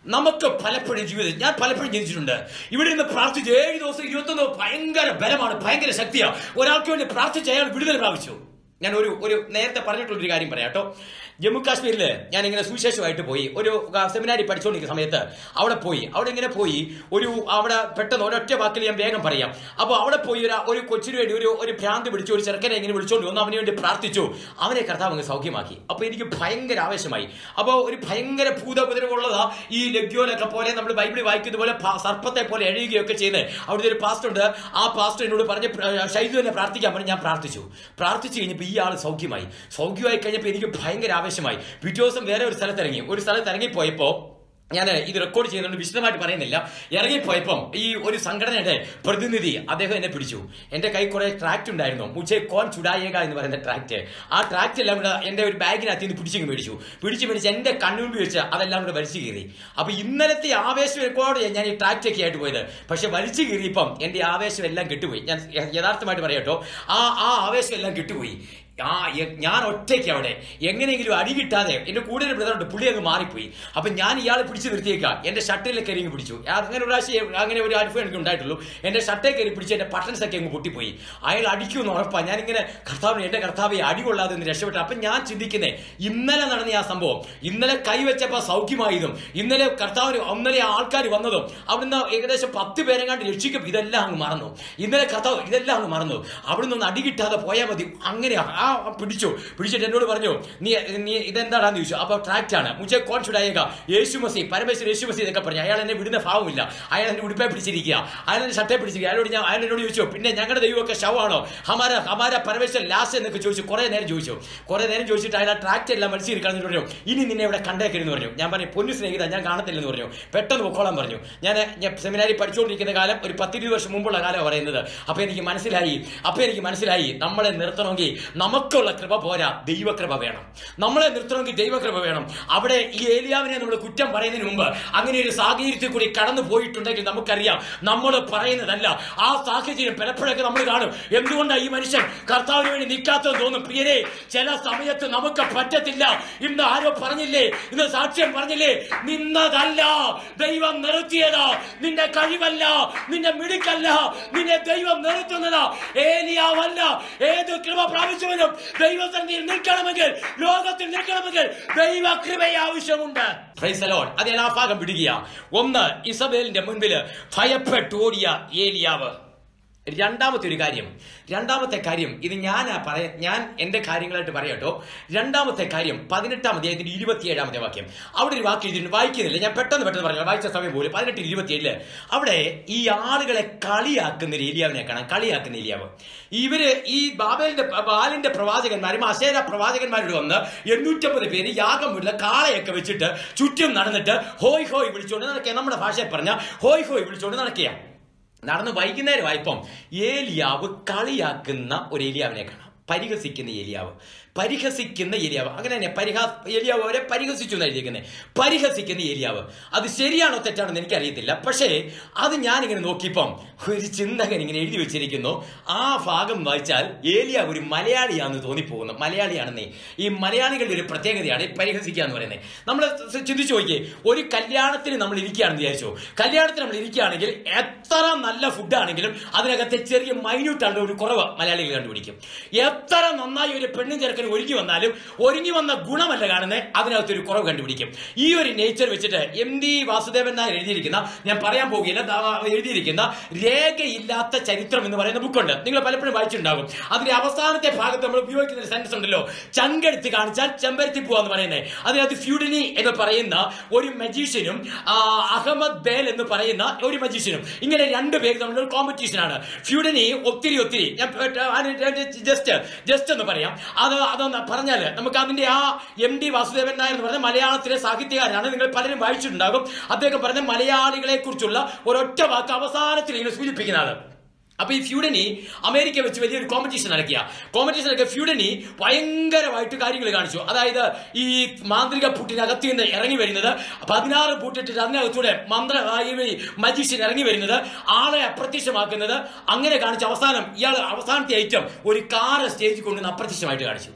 നമുക്ക് പലപ്പോഴും ജീവിതം ഞാൻ പലപ്പോഴും ജനിച്ചിട്ടുണ്ട് ഇവിടെ നിന്ന് പ്രാർത്ഥിച്ച് ഏഴ് ദിവസം ഇരുപത്തൊന്ന് ഭയങ്കര ബലമാണ് ഭയങ്കര ശക്തിയാണ് ഒരാൾക്ക് വേണ്ടി പ്രാർത്ഥിച്ച് അയാൾ വിടുതൽ പ്രാപിച്ചു ഞാൻ ഒരു ഒരു നേരത്തെ പറഞ്ഞിട്ടുള്ള ഒരു കാര്യം പറയാം കേട്ടോ ജമ്മു കാശ്മീരിൽ ഞാൻ ഇങ്ങനെ സുവിശേഷമായിട്ട് പോയി ഒരു സെമിനാരി പഠിച്ചുകൊണ്ടിരിക്കുന്ന സമയത്ത് അവിടെ പോയി അവിടെ ഇങ്ങനെ പോയി ഒരു അവിടെ പെട്ടെന്ന് ഒരൊറ്റ വാക്കിൽ ഞാൻ വേഗം പറയാം അപ്പോൾ അവിടെ പോയി ഒരു ഒരു കൊച്ചിന് വേണ്ടി ഒരു ഒരു ഭ്രാന്ത് പിടിച്ചു ഒരു ചെറുക്കനെ ഇങ്ങനെ വിളിച്ചുകൊണ്ട് വന്നു അവന് വേണ്ടി പ്രാർത്ഥിച്ചു അവനെ കർത്താവ് അങ്ങ് സൗഖ്യമാക്കി അപ്പോൾ എനിക്ക് ഭയങ്കര ആവേശമായി അപ്പോൾ ഒരു ഭയങ്കര ഭൂതപുതരമുള്ളതാ ഈ ലഗ്യോനൊക്കെ പോലെ നമ്മൾ ബൈബിളിൽ വായിക്കുന്ന പോലെ പ- സർപ്പത്തെ പോലെ എഴുതുകയൊക്കെ ചെയ്യുന്നത് അവിടുത്തെ ഒരു പാസ്റ്റർ ഉണ്ട് ആ പാസ്റ്റർ എന്നോട് പറഞ്ഞ് പ്ര- ഷൈജു എന്നെ പ്രാർത്ഥിക്കാൻ പറഞ്ഞു ഞാൻ പ്രാർത്ഥിച്ചു പ്രാർത്ഥിച്ചു കഴിഞ്ഞപ്പോൾ ഈ ആൾ സൗഖ്യമായി സൗഖ്യമായി കഴിഞ്ഞപ്പോൾ എനിക്ക് ഭയങ്കര ആവേശമായി പിറ്റേ ദിവസം വേറെ ഒരു സ്ഥലത്ത് ഇറങ്ങി ഒരു സ്ഥലത്ത് ഇറങ്ങിപ്പോയപ്പോൾ ഞാൻ ഇത് റെക്കോർഡ് ചെയ്യുന്നുണ്ട് വിശദമായിട്ട് പറയുന്നില്ല ഇറങ്ങിപ്പോയപ്പം ഈ ഒരു സംഘടനയുടെ പ്രതിനിധി അദ്ദേഹം എന്നെ പിടിച്ചു എന്റെ കൈ കുറെ ട്രാക്ട് ഉണ്ടായിരുന്നു മുച്ചേ കോൺ ചുടായേക എന്ന് പറയുന്ന ട്രാക്ട് ആ ട്രാക്ട് എല്ലാം കൂടെ എന്റെ ഒരു ബാഗിനകത്ത് നിന്ന് പിടിച്ചിങ്ങ് മേടിച്ചു പിടിച്ച് മേടിച്ച് എന്റെ കണ്ണുമ്പി വെച്ച് അതെല്ലാം കൂടെ വലിച്ചു കീറി അപ്പൊ ഇന്നലത്തെ ആവേശം റെക്കോർഡ് ചെയ്യാൻ ഞാൻ ഈ ട്രാക്ട് ഒക്കെ ആയിട്ട് പോയത് പക്ഷെ വലിച്ചു കീറിയപ്പം എന്റെ ആവേശം എല്ലാം കെട്ടുപോയി ഞാൻ യഥാർത്ഥമായിട്ട് പറയാട്ടോ ആ ആ ആവേശം എല്ലാം കെട്ടുപോയി ആ എ- ഞാൻ ഒറ്റയ്ക്ക് അവിടെ എങ്ങനെയെങ്കിലും അടി കിട്ടാതെ എന്റെ കൂടെ ഒരു ബ്രദറുണ്ട് പുള്ളി അങ്ങ് മാറിപ്പോയി അപ്പൊ ഞാൻ ഇയാളെ പിടിച്ച് നിർത്തിയേക്കാം എന്റെ ഷട്ടിലെ കയറി അങ്ങ് പിടിച്ചു അങ്ങനെ ഒരു പ്രാവശ്യം അങ്ങനെ ഒരു അനുഭവം എനിക്ക് ഉണ്ടായിട്ടുള്ളൂ എന്റെ ഷട്ടേ കയറി പിടിച്ച് എന്റെ ബട്ടൺസ് ഒക്കെ അങ്ങ് പൊട്ടിപ്പോയി അയാൾ അടിക്കുമെന്ന് ഉറപ്പാ ഞാനിങ്ങനെ കർത്താവിന് എന്റെ കർത്താവെ അടി കൊള്ളാതെ ഒന്ന് രക്ഷപ്പെട്ടു അപ്പൊ ഞാൻ ചിന്തിക്കുന്നേ ഇന്നലെ നടന്ന ആ സംഭവം ഇന്നലെ കൈവച്ചപ്പോ സൗഖ്യമായതും ഇന്നലെ കർത്താവിന് ഇന്നലെ ആൾക്കാർ വന്നതും അവിടുന്ന് ഏകദേശം പത്ത് പേരെങ്ങാണ്ട് രക്ഷിക്കും ഇതെല്ലാം അങ്ങ് മറന്നു ഇന്നലെ കർത്താവ് ഇതെല്ലാം അങ്ങ് മറന്നു അവിടുന്ന് ഒന്ന് അടി കിട്ടാതെ പോയാൽ മതി അങ്ങനെ ആ ആ പിടിച്ചു പിടിച്ചിട്ട് എന്നോട് പറഞ്ഞു നീ നീ ഇതെന്താടാന്ന് ചോദിച്ചു അപ്പൊ ട്രാക്റ്റ് ആണ് മുझे കോൺ ചുടായേക യേശു മസി പരമേശ്വര യേശു മസി എന്നൊക്കെ പറഞ്ഞു അയാൾ എന്നെ വിടുന്ന ഭാവമില്ല അയാൾ എന്റെ ഉടുപ്പെ പിടിച്ചിരിക്കുക അയാൾ എന്റെ ഷർട്ടെ പിടിച്ചിരിക്കുക അയാളോട് ഞാൻ അയാൾ എന്നോട് ചോദിച്ചു പിന്നെ ഞങ്ങളുടെ ദൈവമൊക്കെ ശവമാണോ ഹമാര ഹമാര പരമേശ്വരൻ ലാസ്റ്റ് എന്നൊക്കെ ചോദിച്ചു കുറെ നേരം ചോദിച്ചു കുറെ നേരം ചോദിച്ചിട്ട് അയാൾ ട്രാക്റ്റ് എല്ലാം മത്സരിക്കണം കളഞ്ഞിട്ട് പറഞ്ഞു ഇനി നിന്നെ ഇവിടെ കണ്ടേക്കരുന്ന് പറഞ്ഞു ഞാൻ പറഞ്ഞു പൊന്നു സ്നേഹിത ഞാൻ കാണത്തില്ലെന്ന് പറഞ്ഞു പെട്ടെന്ന് പൊക്കോളാൻ പറഞ്ഞു ഞാൻ ഞാൻ സെമിനാരി പഠിച്ചുകൊണ്ടിരിക്കുന്ന കാലം ഒരു പത്തിരുപത് വർഷം മുമ്പുള്ള കാലം പറയുന്നത് അപ്പൊ എനിക്ക് മനസ്സിലായി അപ്പൊ എനിക്ക് മനസ്സിലായി നമ്മളെ നിർത്തണമെങ്കിൽ നമുക്കുള്ള കൃപ പോരാ ദൈവകൃപ വേണം നമ്മളെ നിർത്തണമെങ്കിൽ ദൈവകൃപ വേണം അവിടെ ഈ ഏലിയാവിനെ നമ്മൾ കുറ്റം പറയുന്നതിന് മുമ്പ് അങ്ങനെ ഒരു സാഹചര്യത്തിൽ കൂടി കടന്നു പോയിട്ടുണ്ടെങ്കിൽ നമുക്കറിയാം നമ്മൾ പറയുന്നതല്ല ആ സാഹചര്യം പലപ്പോഴൊക്കെ നമ്മൾ കാണും എന്തുകൊണ്ടാണ് ഈ മനുഷ്യൻ കർത്താവിന് വേണ്ടി നിൽക്കാത്തതെന്ന് തോന്നും പ്രിയരെ ചില സമയത്ത് നമുക്ക് പറ്റത്തില്ല ഇന്ന് ആരോ പറഞ്ഞില്ലേ ഇന്ന് സാക്ഷ്യം പറഞ്ഞില്ലേ നിന്നതല്ല ദൈവം നിർത്തിയതാ നിന്റെ കഴിവല്ല നിന്റെ മിടുക്കല്ല നിന്നെ ദൈവം നിർത്തുന്നതാ ഏലിയാവല്ല ഏത് കൃപ പ്രാപിച്ചവനും ദൈവസന്നിധിയിൽ നിൽക്കണമെങ്കിൽ ലോകത്തിൽ നിൽക്കണമെങ്കിൽ ദൈവ കൃപയെ ആവശ്യമുണ്ട് Praise the Lord. അത് ഞാൻ ആ ഭാഗം പിടിക്കുക ഒന്ന് ഇസബേലിന്റെ മുൻപിൽ ഭയപ്പെട്ടോടിയ ഏലിയാവ് രണ്ടാമത്തെ ഒരു കാര്യം രണ്ടാമത്തെ കാര്യം ഇത് ഞാൻ പറയാ ഞാൻ എന്റെ കാര്യങ്ങളായിട്ട് പറയാട്ടോ രണ്ടാമത്തെ കാര്യം പതിനെട്ടാം അധ്യായത്തിന്റെ ഇരുപത്തിയേഴാമത്തെ വാക്യം അവിടെ ഒരു വാക്യം എഴുതിയിട്ടുണ്ട് വായിക്കുന്നില്ല ഞാൻ പെട്ടെന്ന് പെട്ടെന്ന് പറഞ്ഞു വായിച്ച സമയം പോലും പതിനെട്ട് ഇരുപത്തിയേഴില് അവിടെ ഈ ആളുകളെ കളിയാക്കുന്ന ഒരു ഏലിയാവിനെ കാണാം കളിയാക്കുന്ന ഏലിയാവ് ഇവര് ഈ ബാബേലിന്റെ ബാലിന്റെ പ്രവാചകന്മാരും അശേര പ്രവാചകന്മാരോട് വന്ന് എണ്ണൂറ്റമ്പത് പേര് യാഗം വീട്ടിൽ കാളയൊക്കെ വെച്ചിട്ട് ചുറ്റും നടന്നിട്ട് ഹോയ് ഹോയ് വിളിച്ചുകൊണ്ട് നടക്കുക നമ്മുടെ ഭാഷയിൽ പറഞ്ഞ ഹോയ് ഹോയ് വിളിച്ചുകൊണ്ട് നടക്കുക നടന്ന് വൈകുന്നേരമായപ്പം ഏലിയാവ് കളിയാക്കുന്ന ഒരു ഏലിയാവിനെ കാണാം പരിഹസിക്കുന്ന ഏലിയാവ് പരിഹസിക്കുന്ന ഏലിയാവ് അങ്ങനെ തന്നെ പരിഹാ ഏലിയാവ് അവരെ പരിഹസിച്ചു എന്നായിരിക്കുന്നത് പരിഹസിക്കുന്ന ഏലിയാവ് അത് ശരിയാണോ തെറ്റാണോ എന്ന് എനിക്കറിയത്തില്ല പക്ഷേ അത് ഞാനിങ്ങനെ നോക്കിയപ്പം ഒരു ചിന്തകൻ ഇങ്ങനെ എഴുതി വെച്ചിരിക്കുന്നു ആ ഭാഗം വായിച്ചാൽ ഏലിയാവ് ഒരു മലയാളിയാണെന്ന് തോന്നിപ്പോകുന്നു മലയാളിയാണെന്നേ ഈ മലയാളികളുടെ ഒരു പ്രത്യേകതയാണ് ഈ പരിഹസിക്കുക എന്ന് പറയുന്നത് നമ്മൾ ചിന്തിച്ചു നോക്കിയേ ഒരു കല്യാണത്തിന് നമ്മൾ ഇരിക്കുകയാണെന്ന് വിചാരിച്ചു കല്യാണത്തിന് നമ്മൾ ഇരിക്കുകയാണെങ്കിൽ എത്ര നല്ല ഫുഡാണെങ്കിലും അതിനകത്തെ ചെറിയ മൈന്യൂട്ടാണ് ഒരു കുറവ് മലയാളികൾ കണ്ടുപിടിക്കും എത്ര നന്നായി ഒരു പെണ്ണും ചെറുക്കനും ഒരുങ്ങി വന്നാലും ഒരുങ്ങി വന്ന ഗുണമല്ല കാണുന്നത് അതിനകത്ത് ഒരു കുറവ് കണ്ടുപിടിക്കും ഈ ഒരു നേച്ചർ വെച്ചിട്ട് എം ഡി വാസുദേവൻ നായർ എഴുതിയിരിക്കുന്ന ഞാൻ പറയാൻ പോവുകയില്ല ദാ എഴുതിയിരിക്കുന്ന രേഖയില്ലാത്ത ചരിത്രം എന്ന് പറയുന്ന ബുക്കുണ്ട് നിങ്ങൾ പലപ്പോഴും വായിച്ചിട്ടുണ്ടാകും അതിന്റെ അവസാനത്തെ ഭാഗത്ത് നമ്മൾ ഉപയോഗിക്കുന്ന ഒരു സെൻസ് ഉണ്ടല്ലോ ചങ്കെടുത്ത് കാണിച്ചാൽ ചെമ്പരത്തി പോവാന്ന് പറയുന്നത് അതിനകത്ത് ഫ്യൂഡിനി എന്ന് പറയുന്ന ഒരു മജീഷ്യനും അഹമ്മദ് ബേൽ എന്ന് പറയുന്ന ഒരു മജീഷ്യനും ഇങ്ങനെ രണ്ട് പേര് തമ്മിലുള്ള ഒരു കോമ്പറ്റീഷൻ ആണ് ഫ്യൂഡിനി ഒത്തിരി ഒത്തിരി ഞാൻ ജസ്റ്റ് ജസ്റ്റ് എന്ന് പറയാം അത് അതൊന്ന് പറഞ്ഞാൽ നമുക്ക് അതിന്റെ ആ എം ഡി വാസുദേവൻ നായർ എന്ന് പറഞ്ഞ മലയാളത്തിലെ സാഹിത്യകാരനാണ് നിങ്ങൾ പലരും വായിച്ചിട്ടുണ്ടാകും അദ്ദേഹം പറഞ്ഞ മലയാളികളെ കുറിച്ചുള്ള ഒരൊറ്റ വാക്ക് അവസാനത്തിൽ ഇങ്ങനെ സൂചിപ്പിക്കുന്നതാണ് അപ്പൊ ഈ ഫ്യൂഡനി അമേരിക്ക വെച്ച് വലിയൊരു കോമ്പറ്റീഷൻ നടക്കുക കോമ്പറ്റീഷൻ നടക്കുക ഫ്യൂഡനി ഭയങ്കരമായിട്ട് കാര്യങ്ങൾ കാണിച്ചു അതായത് ഈ മാന്ത്രിക പൂട്ടിനകത്ത് നിന്ന് ഇറങ്ങി വരുന്നത് പതിനാറ് പൂട്ടിട്ടിട്ട് അതിനകത്തൂടെ മന്ത്ര ഈ മജീഷ്യൻ ഇറങ്ങി വരുന്നത് ആളെ അപ്രത്യക്ഷമാക്കുന്നത് അങ്ങനെ കാണിച്ച് അവസാനം ഇയാൾ അവസാനത്തെ ഐറ്റം ഒരു കാറ് സ്റ്റേജിൽ കൊണ്ടുവന്ന് അപ്രത്യക്ഷമായിട്ട് കാണിച്ചു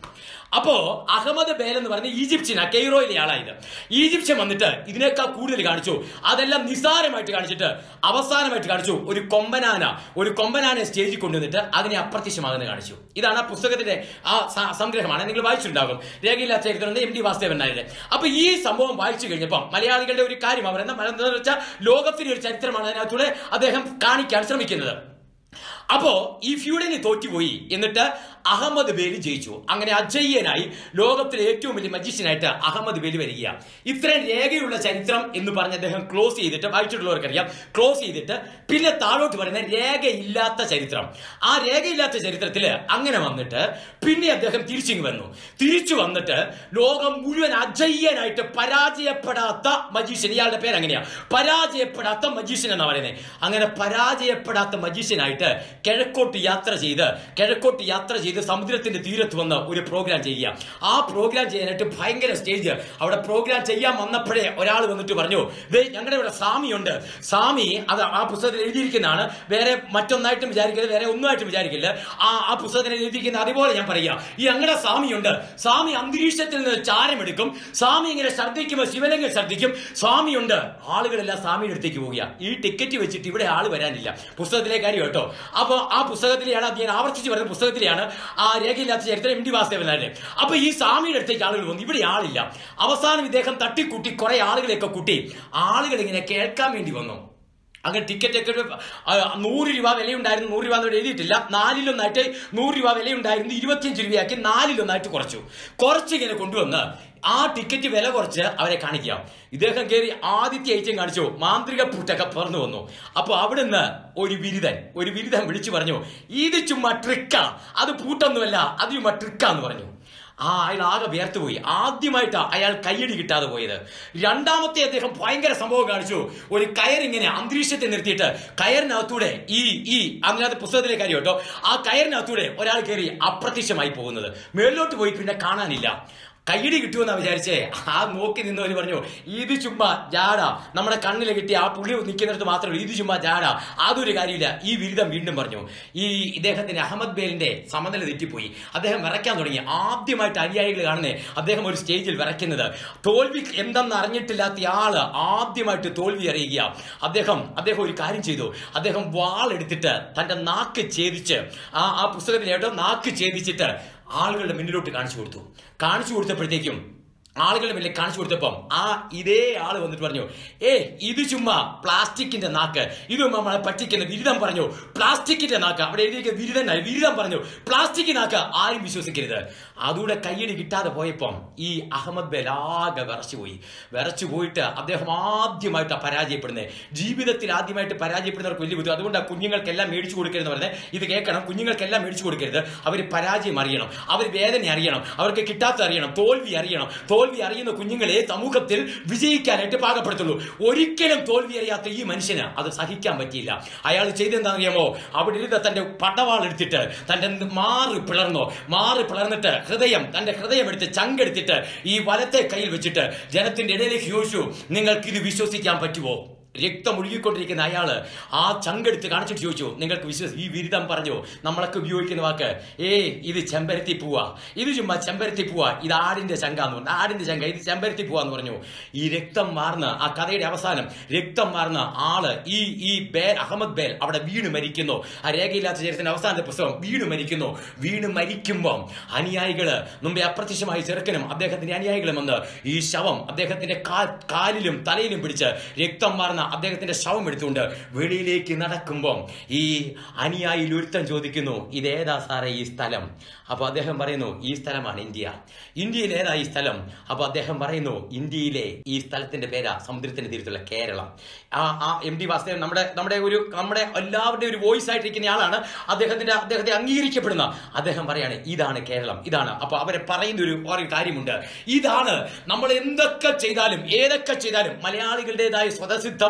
അപ്പോ അഹമ്മദ് ബേൽ എന്ന് പറഞ്ഞ ഈജിപ്ഷ്യനാ കെയ്റോയിലെ ആളായത് ഈജിപ്ഷ്യൻ വന്നിട്ട് ഇതിനേക്കാൾ കൂടുതൽ കാണിച്ചു അതെല്ലാം നിസാരമായിട്ട് കാണിച്ചിട്ട് അവസാനമായിട്ട് കാണിച്ചു ഒരു കൊമ്പനാന ഒരു കൊമ്പനാനെ സ്റ്റേജിൽ കൊണ്ടുവന്നിട്ട് അതിനെ അപ്രത്യക്ഷമാകുന്നത് കാണിച്ചു ഇതാണ് ആ പുസ്തകത്തിന്റെ ആ സ- സംഗ്രഹമാണ് നിങ്ങൾ വായിച്ചിട്ടുണ്ടാകും രേഖയില്ലാത്ത ചരിത്രം എം ഡി വാസുദേവൻ നായരുടെ അപ്പൊ ഈ സംഭവം വായിച്ചു കഴിഞ്ഞപ്പം മലയാളികളുടെ ഒരു കാര്യം അവർ എന്താ വെച്ചാൽ ലോകത്തിന്റെ ഒരു ചരിത്രമാണ് അതിനകത്തൂടെ അദ്ദേഹം കാണിക്കാൻ ശ്രമിക്കുന്നത് അപ്പോ ഈ ഫ്യൂഡന് തോറ്റുപോയി എന്നിട്ട് അഹമ്മദ് ബേലി ജയിച്ചു അങ്ങനെ അജയ്യനായി ലോകത്തിലെ ഏറ്റവും വലിയ മജീഷ്യനായിട്ട് അഹമ്മദ് ബേലി വരിക ഇത്രയും രേഖയുള്ള ചരിത്രം എന്ന് പറഞ്ഞ് അദ്ദേഹം ക്ലോസ് ചെയ്തിട്ട് വായിച്ചിട്ടുള്ളവർക്കറിയാം ക്ലോസ് ചെയ്തിട്ട് പിന്നെ താഴോട്ട് പറയുന്ന രേഖയില്ലാത്ത ചരിത്രം ആ രേഖയില്ലാത്ത ചരിത്രത്തിൽ അങ്ങനെ വന്നിട്ട് പിന്നെ അദ്ദേഹം തിരിച്ചിങ് വന്നു തിരിച്ചു വന്നിട്ട് ലോകം മുഴുവൻ അജയ്യനായിട്ട് പരാജയപ്പെടാത്ത മജീഷ്യൻ ഇയാളുടെ പേര് അങ്ങനെയാ പരാജയപ്പെടാത്ത മജീഷ്യൻ എന്നാ പറയുന്നത് അങ്ങനെ പരാജയപ്പെടാത്ത മജീഷ്യനായിട്ട് കിഴക്കോട്ട് യാത്ര ചെയ്ത് കിഴക്കോട്ട് യാത്ര ചെയ്ത് സമുദ്രത്തിന്റെ തീരത്ത് വന്ന് ഒരു പ്രോഗ്രാം ചെയ്യുക ആ പ്രോഗ്രാം ചെയ്യാനായിട്ട് ഭയങ്കര സ്റ്റേജ് അവിടെ പ്രോഗ്രാം ചെയ്യാൻ വന്നപ്പോഴേ ഒരാൾ വന്നിട്ട് പറഞ്ഞു ദേ ഞങ്ങളുടെ ഇവിടെ സ്വാമിയുണ്ട് സ്വാമി അത് ആ പുസ്തകത്തിൽ എഴുതിയിരിക്കുന്നതാണ് വേറെ മറ്റൊന്നായിട്ടും വിചാരിക്കരുത് വേറെ ഒന്നുമായിട്ടും വിചാരിക്കില്ല ആ ആ പുസ്തകത്തിൽ എഴുതിയിരിക്കുന്ന അതുപോലെ ഞാൻ പറയാം ഈ ഞങ്ങളുടെ സ്വാമിയുണ്ട് സ്വാമി അന്തരീക്ഷത്തിൽ നിന്ന് ചാരമെടുക്കും സ്വാമി ഇങ്ങനെ ഛർദ്ദിക്കുമ്പോൾ ശിവലിംഗം ഛർദ്ദിക്കും സ്വാമിയുണ്ട് ആളുകളെല്ലാം സ്വാമിയുടെ അടുത്തേക്ക് പോവുക ഈ ടിക്കറ്റ് വെച്ചിട്ട് ഇവിടെ ആള് വരാനില്ല പുസ്തകത്തിലെ കാര്യം കേട്ടോ അപ്പൊ ആ പുസ്തകത്തിലെയാണ് ഞാൻ ആവർത്തിച്ച് പറയുന്ന പുസ്തകത്തിലെയാണ് ആ രേഖയില്ലാത്ത ചരിത്രം എം ഡി വാസുദേവനാരുടെ അപ്പൊ ഈ സ്വാമിയുടെ അടുത്തേക്ക് ആളുകൾ വന്നു ഇവിടെ ആളില്ല അവസാനം ഇദ്ദേഹം തട്ടിക്കൂട്ടി കുറെ ആളുകളെയൊക്കെ കൂട്ടി ആളുകൾ ഇങ്ങനെ കേൾക്കാൻ വേണ്ടി വന്നു അങ്ങനെ ടിക്കറ്റ് ഒക്കെ ഒരു, ആ, നൂറ് രൂപ വിലയുണ്ടായിരുന്നു നൂറ് രൂപ എന്ന് എഴുതിയിട്ടില്ല നാലിലൊന്നായിട്ട് നൂറ് രൂപ വിലയുണ്ടായിരുന്നു ഇരുപത്തിയഞ്ച് രൂപയാക്കി നാലിലൊന്നായിട്ട് കുറച്ചു കുറച്ച് ഇങ്ങനെ കൊണ്ടുവന്ന് ആ ടിക്കറ്റ് വില കുറച്ച് അവരെ കാണിക്കാം ഇദ്ദേഹം കയറി ആദ്യത്തെ ഐറ്റം കാണിച്ചു മാന്ത്രിക പൂട്ടൊക്കെ പറന്നു വന്നു അപ്പൊ അവിടുന്ന് ഒരു ബിരുദൻ ഒരു ബിരുദൻ വിളിച്ചു പറഞ്ഞു ഇത് ചുമ്മാ ട്രിക്കാ അത് പൂട്ടൊന്നുമല്ല അത് ചുമ്മാ ട്രിക്കാന്ന് പറഞ്ഞു ആ അയാൾ ആകെ വേർത്ത് പോയി ആദ്യമായിട്ടാ അയാൾ കയ്യടി കിട്ടാതെ പോയത് രണ്ടാമത്തെ അദ്ദേഹം ഭയങ്കര സംഭവം കാണിച്ചു ഒരു കയറിങ്ങനെ അന്തരീക്ഷത്തിൽ നിർത്തിയിട്ട് കയറിനകത്തൂടെ ഈ ഈ അതിനകത്ത് പുസ്തകത്തിലെ കാര്യം കേട്ടോ ആ കയറിനകത്തൂടെ ഒരാൾ കയറി അപ്രത്യക്ഷമായി പോകുന്നത് മേളിലോട്ട് പോയി പിന്നെ കാണാനില്ല കയ്യടി കിട്ടുമെന്നാ വിചാരിച്ചേ ആ നോക്കി നിന്നവര് പറഞ്ഞു ഇത് ചുമ്മാ ജാട നമ്മുടെ കണ്ണിൽ കിട്ടിയ ആ പുള്ളി നിൽക്കുന്നിടത്ത് മാത്രമേ ഇത് ചുമ്മാ ജാട അതൊരു കാര്യമില്ല ഈ ബിരുദം വീണ്ടും പറഞ്ഞു ഈ ഇദ്ദേഹത്തിന്റെ അഹമ്മദ് ബേലിന്റെ സമനില തെറ്റിപ്പോയി അദ്ദേഹം വിറയ്ക്കാൻ തുടങ്ങി ആദ്യമായിട്ട് അനുയായികൾ കാണുന്നേ അദ്ദേഹം ഒരു സ്റ്റേജിൽ വിറയ്ക്കുന്നത് തോൽവി എന്തെന്ന് അറിഞ്ഞിട്ടില്ലാത്ത ആള് ആദ്യമായിട്ട് തോൽവി അറിയുക അദ്ദേഹം അദ്ദേഹം ഒരു കാര്യം ചെയ്തു അദ്ദേഹം വാൾ എടുത്തിട്ട് തന്റെ നാക്ക് ഛേദിച്ച് ആ ആ പുസ്തകത്തിൽ കേട്ടോ നാക്ക് ഛേദിച്ചിട്ട് ആളുകളുടെ മുന്നിലോട്ട് കാണിച്ചു കൊടുത്തു കാണിച്ചു കൊടുത്തപ്പോഴത്തേക്കും ആളുകളുടെ മുന്നിൽ കാണിച്ചു കൊടുത്തപ്പം ആ ഇതേ ആള് വന്നിട്ട് പറഞ്ഞു ഏ ഇത് ചുമ്മാ പ്ലാസ്റ്റിക്കിന്റെ നാക്ക് ഇത് നമ്മളെ പറ്റിക്കുന്ന ബിരുദം പറഞ്ഞു പ്ലാസ്റ്റിക്കിന്റെ നാക്ക് അവിടെ എഴുതിയിരിക്കുന്ന ബിരുദം ബിരുദം പറഞ്ഞു പ്ലാസ്റ്റിക് നാക്ക് ആരും വിശ്വസിക്കരുത് അതുകൂടെ കയ്യടി കിട്ടാതെ പോയപ്പം ഈ അഹമ്മദ് ബേൽ ആകെ വിറച്ചു പോയി വിറച്ചു പോയിട്ട് അദ്ദേഹം ആദ്യമായിട്ടാണ് പരാജയപ്പെടുന്നത് ജീവിതത്തിൽ ആദ്യമായിട്ട് പരാജയപ്പെടുന്നവർക്ക് വലിയ ബുദ്ധിമുട്ട് അതുകൊണ്ട് ആ കുഞ്ഞുങ്ങൾക്കെല്ലാം മേടിച്ചു കൊടുക്കരുത് പറഞ്ഞത് ഇത് കേൾക്കണം കുഞ്ഞുങ്ങൾക്കെല്ലാം മേടിച്ചു കൊടുക്കരുത് അവർ പരാജയം അറിയണം അവർ വേദന അറിയണം അവർക്ക് കിട്ടാത്ത അറിയണം തോൽവി അറിയണം തോൽവി അറിയുന്ന കുഞ്ഞുങ്ങളെ സമൂഹത്തിൽ വിജയിക്കാനായിട്ട് പാകപ്പെടുത്തുള്ളൂ ഒരിക്കലും തോൽവി അറിയാത്ത ഈ മനുഷ്യന് അത് സഹിക്കാൻ പറ്റിയില്ല അയാൾ ചെയ്തെന്താണെന്നറിയാമോ അവിടെ ഇരുന്ന് തന്റെ പടവാൾ എടുത്തിട്ട് തന്റെ മാറ് പിളർന്നോ മാറ് പിളർന്നിട്ട് ഹൃദയം തന്റെ ഹൃദയം എടുത്ത് ചങ്കെടുത്തിട്ട് ഈ വലത്തെ കയ്യിൽ വെച്ചിട്ട് ജനത്തിന്റെ ഇടയിലേക്ക് ചോദിച്ചു നിങ്ങൾക്ക് ഇത് വിശ്വസിക്കാൻ പറ്റുമോ രക്തം ഒഴുകിക്കൊണ്ടിരിക്കുന്ന അയാള് ആ ചങ്കെടുത്ത് കാണിച്ചിട്ട് ചോദിച്ചു നിങ്ങൾക്ക് വിശ്വസി ഈ ബിരുദം പറഞ്ഞു നമ്മളൊക്കെ ഉപയോഗിക്കുന്ന വാക്ക് ഏ ഇത് ചെമ്പരത്തി പൂവാ ഇത് ചുമ്മാ ചെമ്പരത്തി പൂവാ ഇത് ആടിന്റെ ചങ്കാന്ന് പറഞ്ഞു ആടിന്റെ ചങ്ക ഇത് ചെമ്പരത്തി പൂവാന്ന് പറഞ്ഞു ഈ രക്തം മാർന്ന് ആ കഥയുടെ അവസാനം രക്തം മാർന്ന ആള് ഈ ഈ ബേൽ അഹമ്മദ് ബേൽ അവിടെ വീണ് മരിക്കുന്നു ആ രേഖയില്ലാത്ത ചരിത്രത്തിന്റെ അവസാനത്തെ പുസ്തകം വീണ് മരിക്കുന്നു വീണ് മരിക്കുമ്പം അനുയായികള് മുമ്പേ അപ്രത്യക്ഷമായി ചെറുക്കനും അദ്ദേഹത്തിന്റെ അനുയായികളും വന്ന് ഈ ശവം അദ്ദേഹത്തിന്റെ കാ- കാലിലും തലയിലും പിടിച്ച് രക്തം മാർന്ന അദ്ദേഹത്തിന്റെ ശവം എടുത്തുകൊണ്ട് വെളിയിലേക്ക് നടക്കുമ്പം ഈ അനുയായി ഒരുത്തൻ ചോദിക്കുന്നു ഇതേതാ സാറേ ഈ സ്ഥലം അപ്പൊ അദ്ദേഹം പറയുന്നു ഈ സ്ഥലമാണ് ഇന്ത്യ ഇന്ത്യയിൽ ഏതാ ഈ സ്ഥലം അപ്പൊ അദ്ദേഹം പറയുന്നു ഇന്ത്യയിലെ ഈ സ്ഥലത്തിന്റെ പേരാ സമുദ്രത്തിന്റെ തീരത്തുള്ള കേരളം ആ ആ എം ഡി വാസുദേവൻ നമ്മുടെ നമ്മുടെ ഒരു നമ്മുടെ എല്ലാവരുടെയും ഒരു വോയിസ് ആയിട്ടിരിക്കുന്ന ആളാണ് അദ്ദേഹത്തിന്റെ അദ്ദേഹത്തെ അംഗീകരിക്കപ്പെടുന്ന അദ്ദേഹം പറയാണ് ഇതാണ് കേരളം ഇതാണ് അപ്പൊ അവരെ പറയുന്ന ഒരു ഒരു കാര്യമുണ്ട് ഇതാണ് നമ്മൾ എന്തൊക്കെ ചെയ്താലും ഏതൊക്കെ ചെയ്താലും മലയാളികളുടേതായ സ്വതസിദ്ധമായ